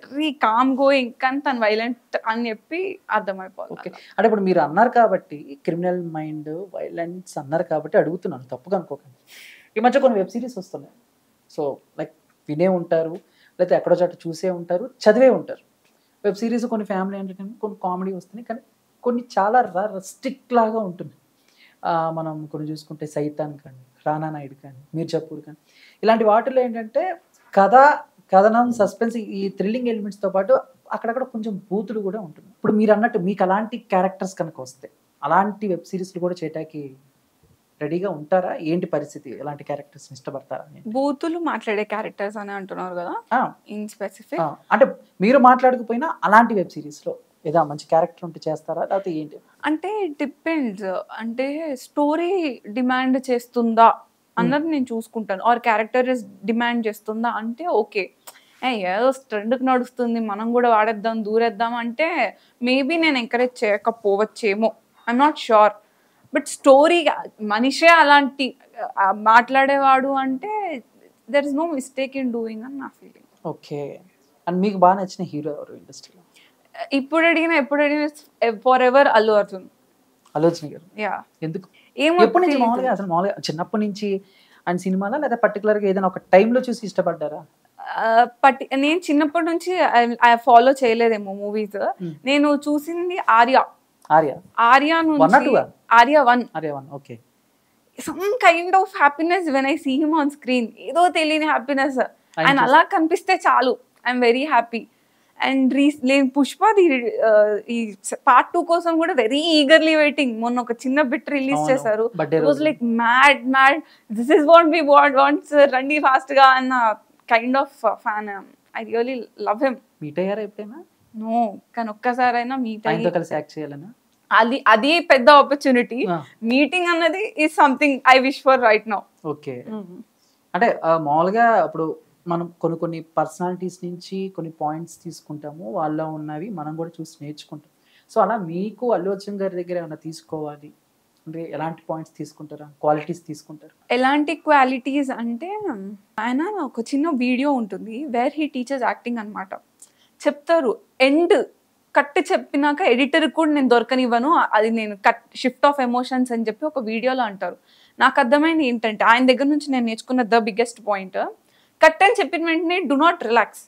వెరీ కామ్ గోయింగ్ కానీ తను వైలెంట్ అని చెప్పి అర్థమైపోవాలి ఓకే అంటే ఇప్పుడు మీరు అన్నారు కాబట్టి క్రిమినల్ మైండ్ వైలెన్స్ అన్నారు కాబట్టి అడుగుతున్నాను తప్పుగా అనుకోకండి ఈ మధ్య కొన్ని వెబ్ సిరీస్ వస్తున్నాయి సో లైక్ వినే ఉంటారు లేకపోతే ఎక్కడో చోట చూసే ఉంటారు చదివే ఉంటారు వెబ్ సిరీస్ కొన్ని ఫ్యామిలీ ఎంటర్టైన్మెంట్ కొన్ని కామెడీ వస్తున్నాయి కానీ కొన్ని చాలా స్ట్రిక్ట్ లాగా ఉంటుంది ఆ, మనం కొన్ని చూసుకుంటే సైతాన్ కానీ రానా నాయుడు కానీ మీర్జాపూర్ కానీ ఇలాంటి వాటిలో ఏంటంటే కథ కథనం సస్పెన్స్ ఈ థ్రిల్లింగ్ ఎలిమెంట్స్తో పాటు అక్కడక్కడ కొంచెం బూతులు కూడా ఉంటుంది ఇప్పుడు మీరు అన్నట్టు మీకు అలాంటి క్యారెక్టర్స్ కనుక వస్తే అలాంటి వెబ్ సిరీస్లు కూడా చేయటానికి రెడీగా ఉంటారా ఏంటి పరిస్థితి ఎలాంటి క్యారెక్టర్స్ ఇష్టపడతారా అని బూతులు మాట్లాడే క్యారెక్టర్స్ అని అంటున్నారు కదా ఆ, ఇన్ స్పెసిఫిక్ ఆ, అంటే మీరు మాట్లాడకపోయినా అలాంటి వెబ్ సిరీస్లో ఏదో మంచి క్యారెక్టర్ ఉంటే చేస్తారా లేకపోతే ఏంటి అంటే డిపెండ్స్ అంటే స్టోరీ డిమాండ్ చేస్తుందా అన్నది నేను చూసుకుంటాను ఆర్ క్యారెక్టర్ డిమాండ్ చేస్తుందా అంటే ఓకే ఏదో ట్రెండ్కి నడుస్తుంది మనం కూడా వాడేద్దాం దూరేద్దాం అంటే మేబీ నేను ఎంకరేజ్ చేయకపోవచ్చేమో I'm not sure but story మనిషే అలాంటి ఆ, మాట్లాడేవాడు అంటే there is no mistake in doing అని నా ఫీలింగ్ ఓకే అండ్ మీకు బాగా నచ్చిన హీరో ఎవరు ఇండస్ట్రీలో ఇప్పుడు అడిగినా ఎప్పుడు అడిగినా ఫర్ ఎవర్ అల్లు అర్జున్ ఆలోచన గారు యా ఎందుకు ఏమో ఎప్పటి నుంచి తెలీదు. మామూలుగా అసలు మామూలుగా చిన్నప్పటి నుంచి ఆయన సినిమాలా లేదా పర్టికులర్గా ఏదైనా ఒక టైంలో చూసి ఇష్టపడ్డారా పట్టి నేను చిన్నప్పటి నుంచి ఫాలో చేయలేదేమో మూవీస్ Hmm. నేను చూసింది ఆర్య ఆర్య ఆర్య One or నుంచి two ఆ? Arya one Arya one okay some kind of happiness when I see him on screen ఏదో తెలియని హ్యాపీనెస్ ఆయన ఆయన అలా కనిపిస్తే చాలు ఐఎమ్ వెరీ హ్యాపీ అండ్ రీ నేను పుష్పది ఈ పార్ట్ టూ కోసం కూడా వెరీ ఈగర్లీ వెయిటింగ్ మొన్న ఒక చిన్న బిట్ రిలీజ్ అవును. చేశారు Birthday వాజ్ రోజు. Like mad mad this is what we want wants రండి ఫాస్ట్ గా అన్న kind of fan I really love him meet అయ్యారా ఎప్పుడైనా నో కానీ ఒక్కసారైనా మీట్ ఆయనతో కలిసి యాక్ట్ చేయాలనా అది అది పెద్ద ఆపర్చునిటీ ఆ, మీటింగ్ అన్నది is something I wish for right now okay అంటే ఆ, మామూలుగా ఇప్పుడు మనం కొన్ని కొన్ని పర్సనాలిటీస్ నుంచి కొన్ని పాయింట్స్ తీసుకుంటాము వాళ్ళలో ఉన్నవి మనం కూడా చూసి నేర్చుకుంటాం సో అలా మీకు అల్లు అర్జున్ గారి దగ్గర ఏమైనా తీసుకోవాలి అంటే ఎలాంటి పాయింట్స్ తీసుకుంటారా క్వాలిటీస్ తీసుకుంటారు ఎలాంటి క్వాలిటీస్ అంటే ఆయన ఒక చిన్న వీడియో ఉంటుంది వేర్ హీ టీచర్స్ యాక్టింగ్ అన్నమాట చెప్తారు ఎండ్ కట్ చెప్పినాక ఎడిటర్ కూడా నేను దొరకనివ్వను అది నేను కట్ షిఫ్ట్ ఆఫ్ ఎమోషన్స్ అని చెప్పి ఒక వీడియోలో అంటారు నాకు అర్థమైంది ఏంటంటే ఆయన దగ్గర నుంచి నేను నేర్చుకున్న ద బిగ్గెస్ట్ పాయింట్ కట్ అని చెప్పిన వెంటనే డు నాట్ రిలాక్స్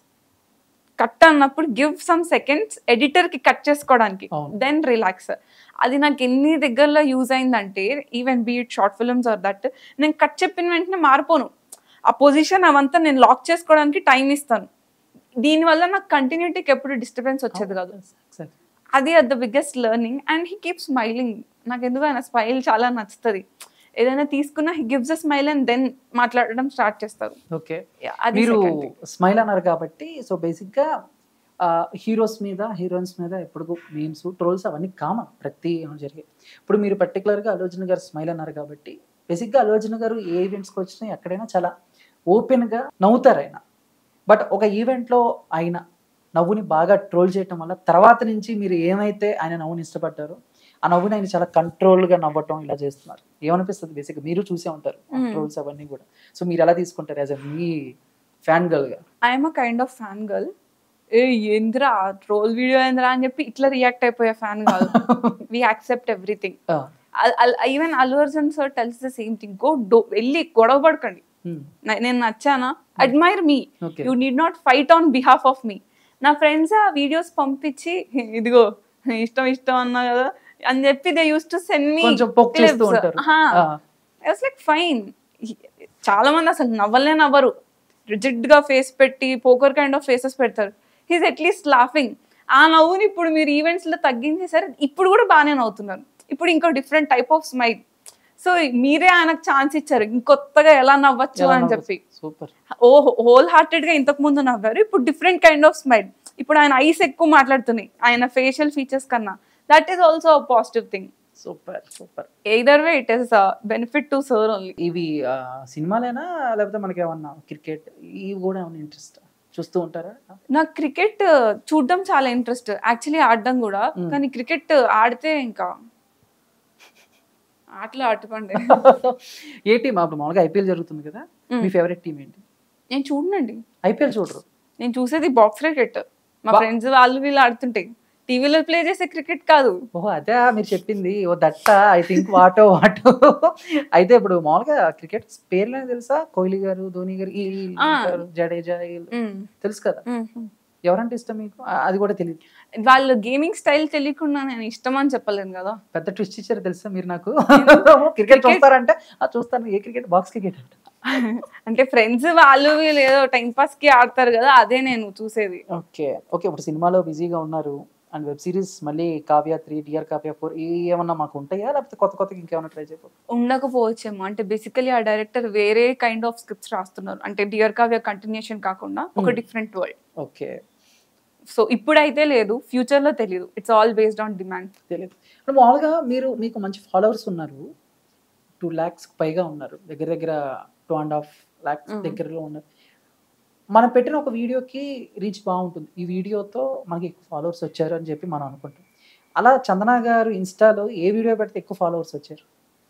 కట్ అన్నప్పుడు గివ్ సమ్ సెకండ్స్ ఎడిటర్కి కట్ చేసుకోవడానికి అవును. దెన్ రిలాక్స్ అది నాకు ఎన్ని దగ్గరలో యూజ్ అయిందంటే even beat short films are that నేను కట్ చెప్పిన వెంటనే మారిపోను ఆ పొజిషన్ అవంతా నేను లాక్ చేసుకోవడానికి టైం ఇస్తాను దీనివల్ల నాకు కంటిన్యూటీకి ఎప్పుడు డిస్టర్బెన్స్ వచ్చేది కాదు Exactly. అది at the biggest learning and he keep smiling నాకు ఎందుకు ఆయన స్మైల్ చాలా నచ్చుతుంది ఏదైనా తీసుకున్నా he gives a smile and then మాట్లాడడం స్టార్ట్ చేస్తారు ఓకే Yeah, అది మీరు second thing. స్మైల్ అన్నారు కాబట్టి సో బేసిక్గా హీరోస్ మీద హీరోయిన్స్ మీద ఎప్పుడు మీమ్స్ ట్రోల్స్ అవన్నీ కామన్ ప్రతి జరిగే ఇప్పుడు మీరు పర్టికులర్గా అల్లోజన్ గారు స్మైల్ అన్నారు కాబట్టి బేసిక్గా అల్లోజన్ గారు ఏ ఈవెంట్స్కి వచ్చినా ఎక్కడైనా చాలా ఓపెన్గా నవ్వుతారు ఆయన బట్ ఒక ఈవెంట్లో ఆయన నవ్వుని బాగా ట్రోల్ చేయటం వల్ల తర్వాత నుంచి మీరు ఏమైతే ఆయన నవ్వుని ఇష్టపడ్డారో ఆ నవ్వుని ఆయన చాలా కంట్రోల్గా నవ్వటం ఇలా చేస్తున్నారు ఏమనిపిస్తుంది బేసిక్గా మీరు చూసే ఉంటారు Hmm. ట్రోల్స్ అవన్నీ కూడా సో మీరు ఎలా తీసుకుంటారు యాజ్ అ మీ ఫ్యాన్ గర్ల్గా I'm a kind of fan girl ఏ ఏంద్రా ట్రోల్ వీడియో ఏంద్రా అని చెప్పి ఇట్లా రియాక్ట్ అయిపోయే ఫ్యాన్ కాదు we accept everything even Allu Arjun sir tells the same thing go do వెళ్ళి గొడవ పడకండి న- నేను నచ్చానా admire me okay you need not fight on behalf of me నా ఫ్రెండ్స్ ఆ వీడియోస్ పంపించి ఇదిగో ఇష్టం ఇష్టం అన్నా కదా అని చెప్పి they use to send me కొంచెం పొక్ చేస్తూ ఉంటారు ఆ, లైక్ ఫైన్ చాలా మంది అసలు నవ్వలే నవ్వరు రిజిడ్ గా ఫేస్ పెట్టి పోకర్ కైండ్ ఆఫ్ ఫేసెస్ పెడతారు హీస్ అట్లీస్ట్ లాఫింగ్ ఆ నవ్వుని ఇప్పుడు మీరు ఈవెంట్స్ లో తగ్గించేసారు ఇప్పుడు కూడా బాగానే నవ్వుతున్నారు ఇప్పుడు ఇంకో different type of smile so మీరే ఆయనకు ఛాన్స్ ఇచ్చారు ఇంకొత్తగా ఎలా నవ్వచ్చు అని చెప్పి సూపర్ ఓ హోల్ హార్టెడ్ గా ఇంతకు ముందు నవ్వారు ఇప్పుడు డిఫరెంట్ కైండ్ ఆఫ్ స్మైల్ ఇప్పుడు ఆయన ఐస్ ఎక్కువ మాట్లాడుతున్నాయి ఆయన ఫేషియల్ ఫీచర్స్ కన్నా that is also positive thing super super either way it is benefit to sir only ఇవి ఆ, సినిమాలేనా లేకపోతే మనకి ఏమన్నా క్రికెట్ ఇవి కూడా ఏమన్నా ఇంట్రెస్ట్ చూస్తూ ఉంటారా నాకు క్రికెట్ చూడడం చాలా ఇంట్రెస్ట్ యాక్చువల్లీ ఆడడం కూడా Mm. కానీ క్రికెట్ ఆడితే ఇంకా ఆటలు ఆటపండి ఏ టీం అప్పుడు మామూలుగా ఐపీఎల్ జరుగుతుంది కదా Mm. మీ ఫేవరెట్ టీం ఏంటి నేను చూడనండి ఐపీఎల్ చూడరు నేను చూసేది బాక్స్ క్రికెట్ మా వా- ఫ్రెండ్స్ వాళ్ళు వీళ్ళు ఆడుతుంటాయి టీవీలో ప్లే చేసే క్రికెట్ కాదు ఓహో అదే మీరు చెప్పింది ఓ దట్ట ఐ థింక్ వాటో వాటో అయితే ఇప్పుడు మామూలుగా క్రికెట్ పేర్లు తెలుసా కోహ్లీ గారు ధోని గారు ఈ ఆ. ఉంటారు, జడేజా వీళ్ళు. మ్మ్. తెలుసు కదా మ్మ్. ఎవరంటే ఇష్టం మీకు ఆ, అది కూడా తెలియదు వాళ్ళు గేమింగ్ స్టైల్ తెలియకుండా నేను ఇష్టం అని చెప్పలేను కదా పెద్ద ట్విస్ట్ ఇచ్చారు తెలుసా మీరు నాకు క్రికెట్ చూస్తారంటే ఆ చూస్తాను ఏ క్రికెట్ బాక్స్ క్రికెట్ అంటే అంటే ఫ్రెండ్స్ వాళ్ళు వీళ్ళు ఏదో టైం పాస్ కి ఆడతారు కదా అదే నేను చూసేది ఓకే ఓకే ఇప్పుడు సినిమాలో బిజీగా ఉన్నారు అండ్ వెబ్ సిరీస్ మళ్ళీ Kavya three dear Kavya four ఏమన్నా మాకు ఉంటాయా లేకపోతే కొత్త కొత్తగా ఇంకేమైనా ట్రై చేయకపోతే ఉండకపోవచ్చేమో అంటే బేసికలీ ఆ డైరెక్టర్ వేరే కైండ్ ఆఫ్ స్క్రిప్ట్స్ రాస్తున్నారు అంటే డియర్ కావ్య కంటిన్యూషన్ కాకుండా ఒక Hmm. Different world okay so ఇప్పుడైతే లేదు ఫ్యూచర్ లో తెలియదు it's all based on demand తెలియదు ఇప్పుడు మామూలుగా మీరు మీకు మంచి ఫాలోవర్స్ ఉన్నారు టూ ల్యాక్స్ పైగా ఉన్నారు దగ్గర దగ్గర two and half lakhs Mm. దగ్గరలో ఉన్నారు మనం పెట్టిన ఒక వీడియోకి రీచ్ బాగుంటుంది ఈ వీడియోతో మనకి ఎక్కువ ఫాలోవర్స్ వచ్చారు అని చెప్పి మనం అనుకుంటాం అలా చందన గారు ఇన్స్టాలో ఏ వీడియో పెడితే ఎక్కువ ఫాలోవర్స్ వచ్చారు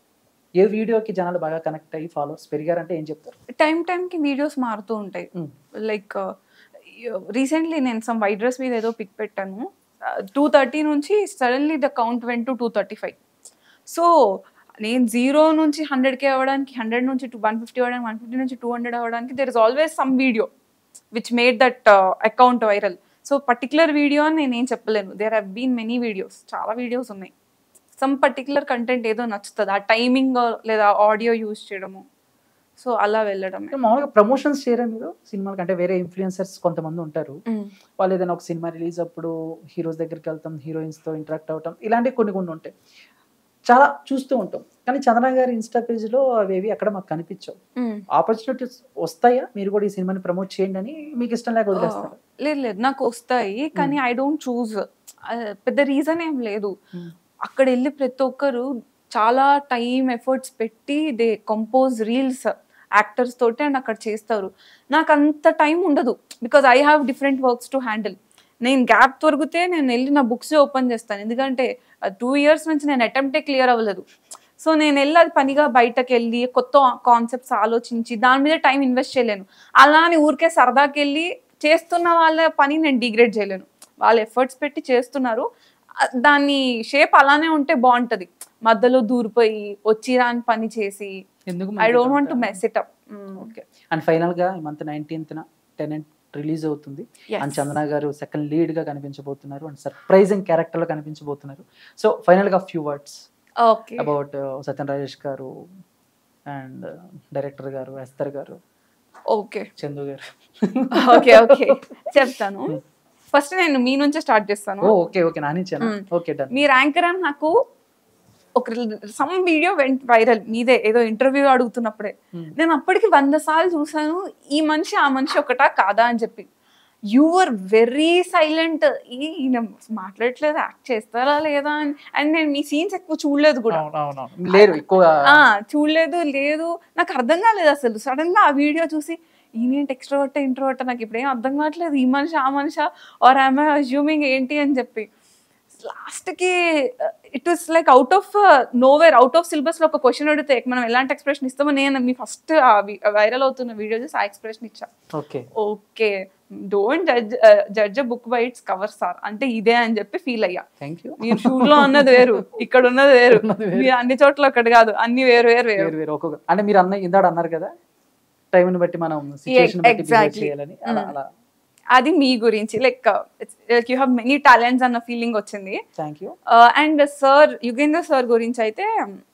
ఏ వీడియోకి జనాలు బాగా కనెక్ట్ అయ్యి ఫాలోవర్స్ పెరిగారంటే ఏం చెప్తారు టైం టైంకి వీడియోస్ మారుతూ ఉంటాయి Mm. లైక్ రీసెంట్లీ నేను సమ్ వైట్ డ్రెస్ మీద ఏదో పిక్ పెట్టాను టూ థర్టీ నుంచి suddenly the count went to two thirty five so నేను జీరో నుంచి హండ్రెడ్కే అవ్వడానికి హండ్రెడ్ నుంచి టూ వన్ ఫిఫ్టీ అవ్వడానికి వన్ ఫిఫ్టీ నుంచి టూ హండ్రెడ్ అవ్వడానికి there is always some video which made that account viral so particular video అని నేనేం చెప్పలేను there have been many videos చాలా వీడియోస్ ఉన్నాయి సమ్ పర్టికులర్ కంటెంట్ ఏదో నచ్చుతుంది ఆ టైమింగ్ లేదా ఆడియో యూజ్ చేయడము సో అలా వెళ్ళడమే అంటే మామూలుగా ప్రమోషన్స్ చేయరా మీరు సినిమాలకి అంటే వేరే ఇన్ఫ్లుయెన్సర్స్ కొంతమంది ఉంటారు వాళ్ళు ఏదైనా ఒక సినిమా రిలీజ్ అప్పుడు హీరోస్ దగ్గరికి వెళ్తాం హీరోయిన్స్ తో ఇంటరాక్ట్ అవటం ఇలాంటివి కొన్ని కొన్ని ఉంటాయి చాలా చూస్తూ ఉంటాం కానీ చంద్ర గారి ఇన్స్టా పేజ్ లో అవేవి అక్కడ మాకు కనిపించవు ఆపర్చునిటీస్ వస్తాయా మీరు కూడా ఈ సినిమాని ప్రమోట్ చేయండి అని మీకు ఇష్టం లేక వదిలేస్తారు లేదు లేదు నాకు వస్తాయి కానీ ఐ డోంట్ చూజ్ పెద్ద రీజన్ ఏం లేదు Hmm. అక్కడ వెళ్ళి ప్రతి ఒక్కరు చాలా టైం ఎఫర్ట్స్ పెట్టి దే కంపోజ్ రీల్స్ యాక్టర్స్ తోటి అండ్ అక్కడ చేస్తారు నాకు అంత టైం ఉండదు because I have different works to handle నేను గ్యాప్ దొరికితే నేను వెళ్ళి నా బుక్స్ ఓపెన్ చేస్తాను ఎందుకంటే టూ ఇయర్స్ నుంచి నేను అటెంప్టే క్లియర్ అవ్వలేదు సో నేను వెళ్ళి అది పనిగా బయటకు వెళ్ళి కొత్త కాన్సెప్ట్స్ ఆలోచించి దాని మీద టైం ఇన్వెస్ట్ చేయలేను అలా అని ఊరికే సరదాకి వెళ్ళి చేస్తున్న వాళ్ళ పని నేను డిగ్రేడ్ చేయలేను వాళ్ళు ఎఫర్ట్స్ పెట్టి చేస్తున్నారు ఆ, దాన్ని షేప్ అలానే ఉంటే బాగుంటది మధ్యలో దూరిపోయి వచ్చి రాని పని చేసి ఎందుకు I don't want to mess it up okay and final గా ఈ మంత్ నైన్టీన్త్ టెనెంట్ రిలీజ్ అవుతుంది and Chandana garu second lead గా కనిపించబోతున్నారు అండ్ సర్ప్రైజింగ్ క్యారెక్టర్ లో కనిపించబోతున్నారు సో ఫైనల్ గా few words okay about Satyan Rajesh garu and director garu Esther garu okay Chandu garu okay okay చెప్తాను first నేను మీ నుంచే స్టార్ట్ చేస్తాను ఓ ఓకే ఓకే నానిచ్చాను Hmm. ఓకే డన్ మీరు యాంకర్ అని నాకు ఒక సమ్ వీడియో వెంట వైరల్ మీదే ఏదో ఇంటర్వ్యూ అడుగుతున్నప్పుడే Hmm. నేను అప్పటికి వంద సార్లు చూసాను ఈ మనిషి ఆ మనిషి ఒకటా కాదా అని చెప్పి యువర్ వెరీ సైలెంట్ ఈయన మాట్లాడట్లేదు యాక్ట్ చేస్తారా లేదా అని అండ్ నేను మీ సీన్స్ ఎక్కువ చూడలేదు కూడా లేరు ఎక్కువ ఆ చూడలేదు లేదు నాకు అర్థం కాలేదు అసలు సడన్ గా ఆ వీడియో చూసి ఈయన ఎక్స్ట్రోవర్ట్ ఇంట్రోవర్ట్ నాకు ఇప్పుడు ఏం అర్థం కావట్లేదు ఈ మనిషి ఆ మనిషి ఆర్ ఐమ్ అజ్యూమింగ్ ఏంటి అని చెప్పి లాస్ట్ కి it was like out of nowhere out of syllabus లో ఒక క్వశ్చన్ అడిగితే మనం ఎలాంటి ఎక్స్ప్రెషన్ ఇస్తామో నేను మీ ఫస్ట్ వైరల్ అవుతున్న వీడియో చూసి ఆ ఎక్స్ప్రెషన్ ఇచ్చా okay okay don't judge judge book by its cover sir అంటే ఇదే అని చెప్పి ఫీల్ అయ్యా థ్యాంక్ యూ మీరు షూట్ లో ఉన్నది వేరు ఇక్కడ ఉన్నది వేరు ఉన్నది వేరు. మీరు అన్ని చోట్ల ఒకటి కాదు అన్ని వేరు వేరు వేరు వేరు వేరు ఒక్కొక్క అంటే మీరు అన్న ఇందాడ అన్నారు కదా టైంని బట్టి మనం సిచ్యువేషన్ బట్టి behave exactly. చేయాలని అలా Mm. అలా అది మీ గురించి like like you have many talents అన్న ఫీలింగ్ వచ్చింది thank you and sir Yugendra sir గురించి అయితే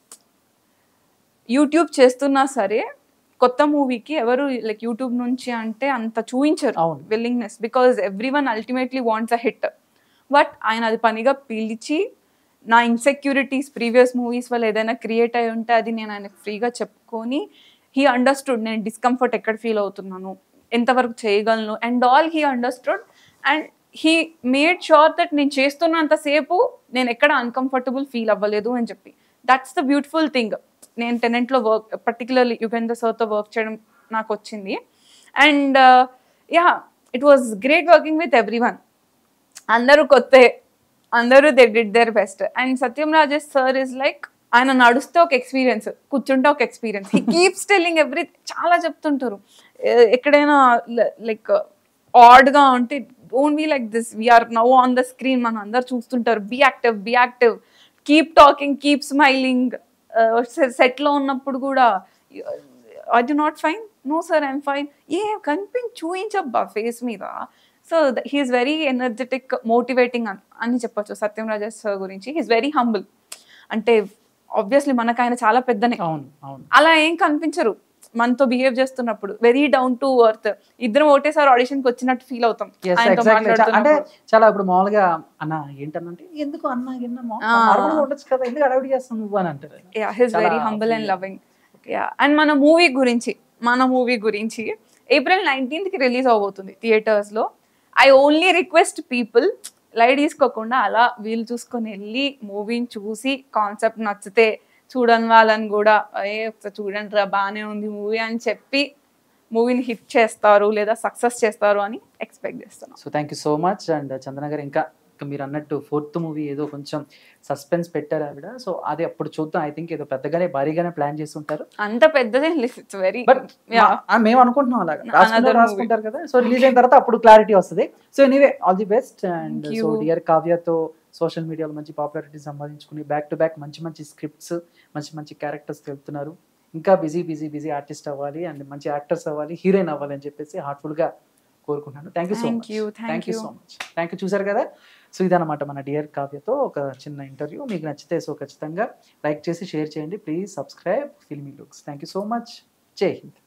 యూట్యూబ్ చేస్తున్నా సరే కొత్త మూవీకి ఎవరు లైక్ యూట్యూబ్ నుంచి అంటే అంత చూపించరు అవును. Willingness because every one ultimately wants a hit but ఆయన అది పనిగా పిలిచి నా ఇన్సెక్యూరిటీస్ ప్రీవియస్ మూవీస్ వల్ల ఏదైనా క్రియేట్ అయి ఉంటే అది నేను ఆయనకు ఫ్రీగా చెప్పుకొని హీ అండర్స్టూడ్ నేను డిస్కంఫర్ట్ ఎక్కడ ఫీల్ అవుతున్నాను ఎంతవరకు చేయగలను and all he understood and he made sure that నేను చేస్తున్నంతసేపు నేను ఎక్కడ అన్కంఫర్టబుల్ ఫీల్ అవ్వలేదు అని చెప్పి దట్స్ ద బ్యూటిఫుల్ థింగ్ నేను టెనెంట్లో వర్క్ పర్టికులర్లీ యుగేంద్ర సార్తో వర్క్ చేయడం నాకు వచ్చింది and yeah it was great working with every one అందరూ కొత్తే అందరూ they did their best and Satyam Rajesh sir is like ఆయన నడుస్తే ఒక ఎక్స్పీరియన్స్ కూర్చుంటే ఒక experience he keeps telling every చాలా చెప్తుంటారు ఎ- ఎక్కడైనా లైక్ ఆడ్గా ఉంటే don't be like this we're now on the screen మన అందరు చూస్తుంటారు be active be active keep talking keep smiling సెట్లో ఉన్నప్పుడు కూడా I do not fine no sir I'm fine ఏ కనిపించి చూయించబ్బా ఫేస్ మీద so he's very energetic motivating అని చెప్పొచ్చు సత్యం రాజేష్ సార్ గురించి హీస్ వెరీ హంబుల్ అంటే ఆబ్వియస్లీ మనకు ఆయన చాలా పెద్దనే అవును అవును అలా ఏం కనిపించరు మనతో బిహేవ్ చేస్తున్నప్పుడు వెరీ డౌన్ టు వర్త్ ఇద్దరం ఒకటేసారి ఆడిషన్ కి వచ్చినట్టు ఫీల్ అవుతాం Yes, ఆయనతో exactly. చా- అంటే మాట్లాడుతున్నప్పుడు. చాలా ఇప్పుడు మామూలుగా అన్న ఏంటన్నంటే ఎందుకు అన్న గిన్న మా- ఆ. normal గా ఉండొచ్చు కదా ఎందుకు అడవిడి చేస్తాను నువ్వు అని అంటారు యా హిస్ చాలా very humble and free. Loving yeah and మన మూవీ గురించి మన మూవీ గురించి ఏప్రిల్ నైన్టీన్త్ కి రిలీజ్ అవబోతుంది థియేటర్స్ లో I only request people light తీసుకోకుండా అలా వీలు చూసుకొని వెళ్ళి మూవీని చూసి కాన్సెప్ట్ నచ్చితే చూడని వాళ్ళని కూడా ఏ ఒకసారి చూడండి రా బాగానే ఉంది మూవీ అని చెప్పి మూవీని హిట్ చేస్తారు లేదా సక్సెస్ చేస్తారు అని ఎక్స్పెక్ట్ చేస్తున్నాం so thank you so much and Chandana garu ఇంకా ఇంకా మీరు అన్నట్టు ఫోర్త్ మూవీ ఏదో కొంచెం సస్పెన్స్ పెట్టారు ఆవిడ సో అది అప్పుడు చూద్దాం ఐ థింక్ ఏదో పెద్దగానే భారీగానే ప్లాన్ చేసి ఉంటారు అంత పెద్దదే ఇట్స్ వెరీ బట్ యా మేము అనుకుంటున్నాం అలాగా Another రాసుకుంటారు movie. రాసుకుంటారు కదా సో రిలీజ్ అయిన తర్వాత అప్పుడు క్లారిటీ వస్తుంది so anyway all the best and Thank so you. Dear కావ్యతో సోషల్ మీడియాలో మంచి పాపులారిటీ సంపాదించుకుని బ్యాక్ టు బ్యాక్ మంచి మంచి స్క్రిప్ట్స్ మంచి మంచి క్యారెక్టర్స్ తెలుపుతున్నారు ఇంకా బిజీ బిజీ బిజీ ఆర్టిస్ట్ అవ్వాలి అండ్ మంచి యాక్టర్స్ అవ్వాలి హీరోయిన్ అవ్వాలి అని చెప్పేసి heartful గా కోరుకుంటున్నాను thank you so Thank much you, thank thank you you. So much thank you చూసారు కదా సో ఇదన్నమాట మన డియర్ కావ్యతో ఒక చిన్న ఇంటర్వ్యూ మీకు నచ్చితే సో ఖచ్చితంగా లైక్ చేసి షేర్ చేయండి please subscribe filmy looks thank you so much జై హింద్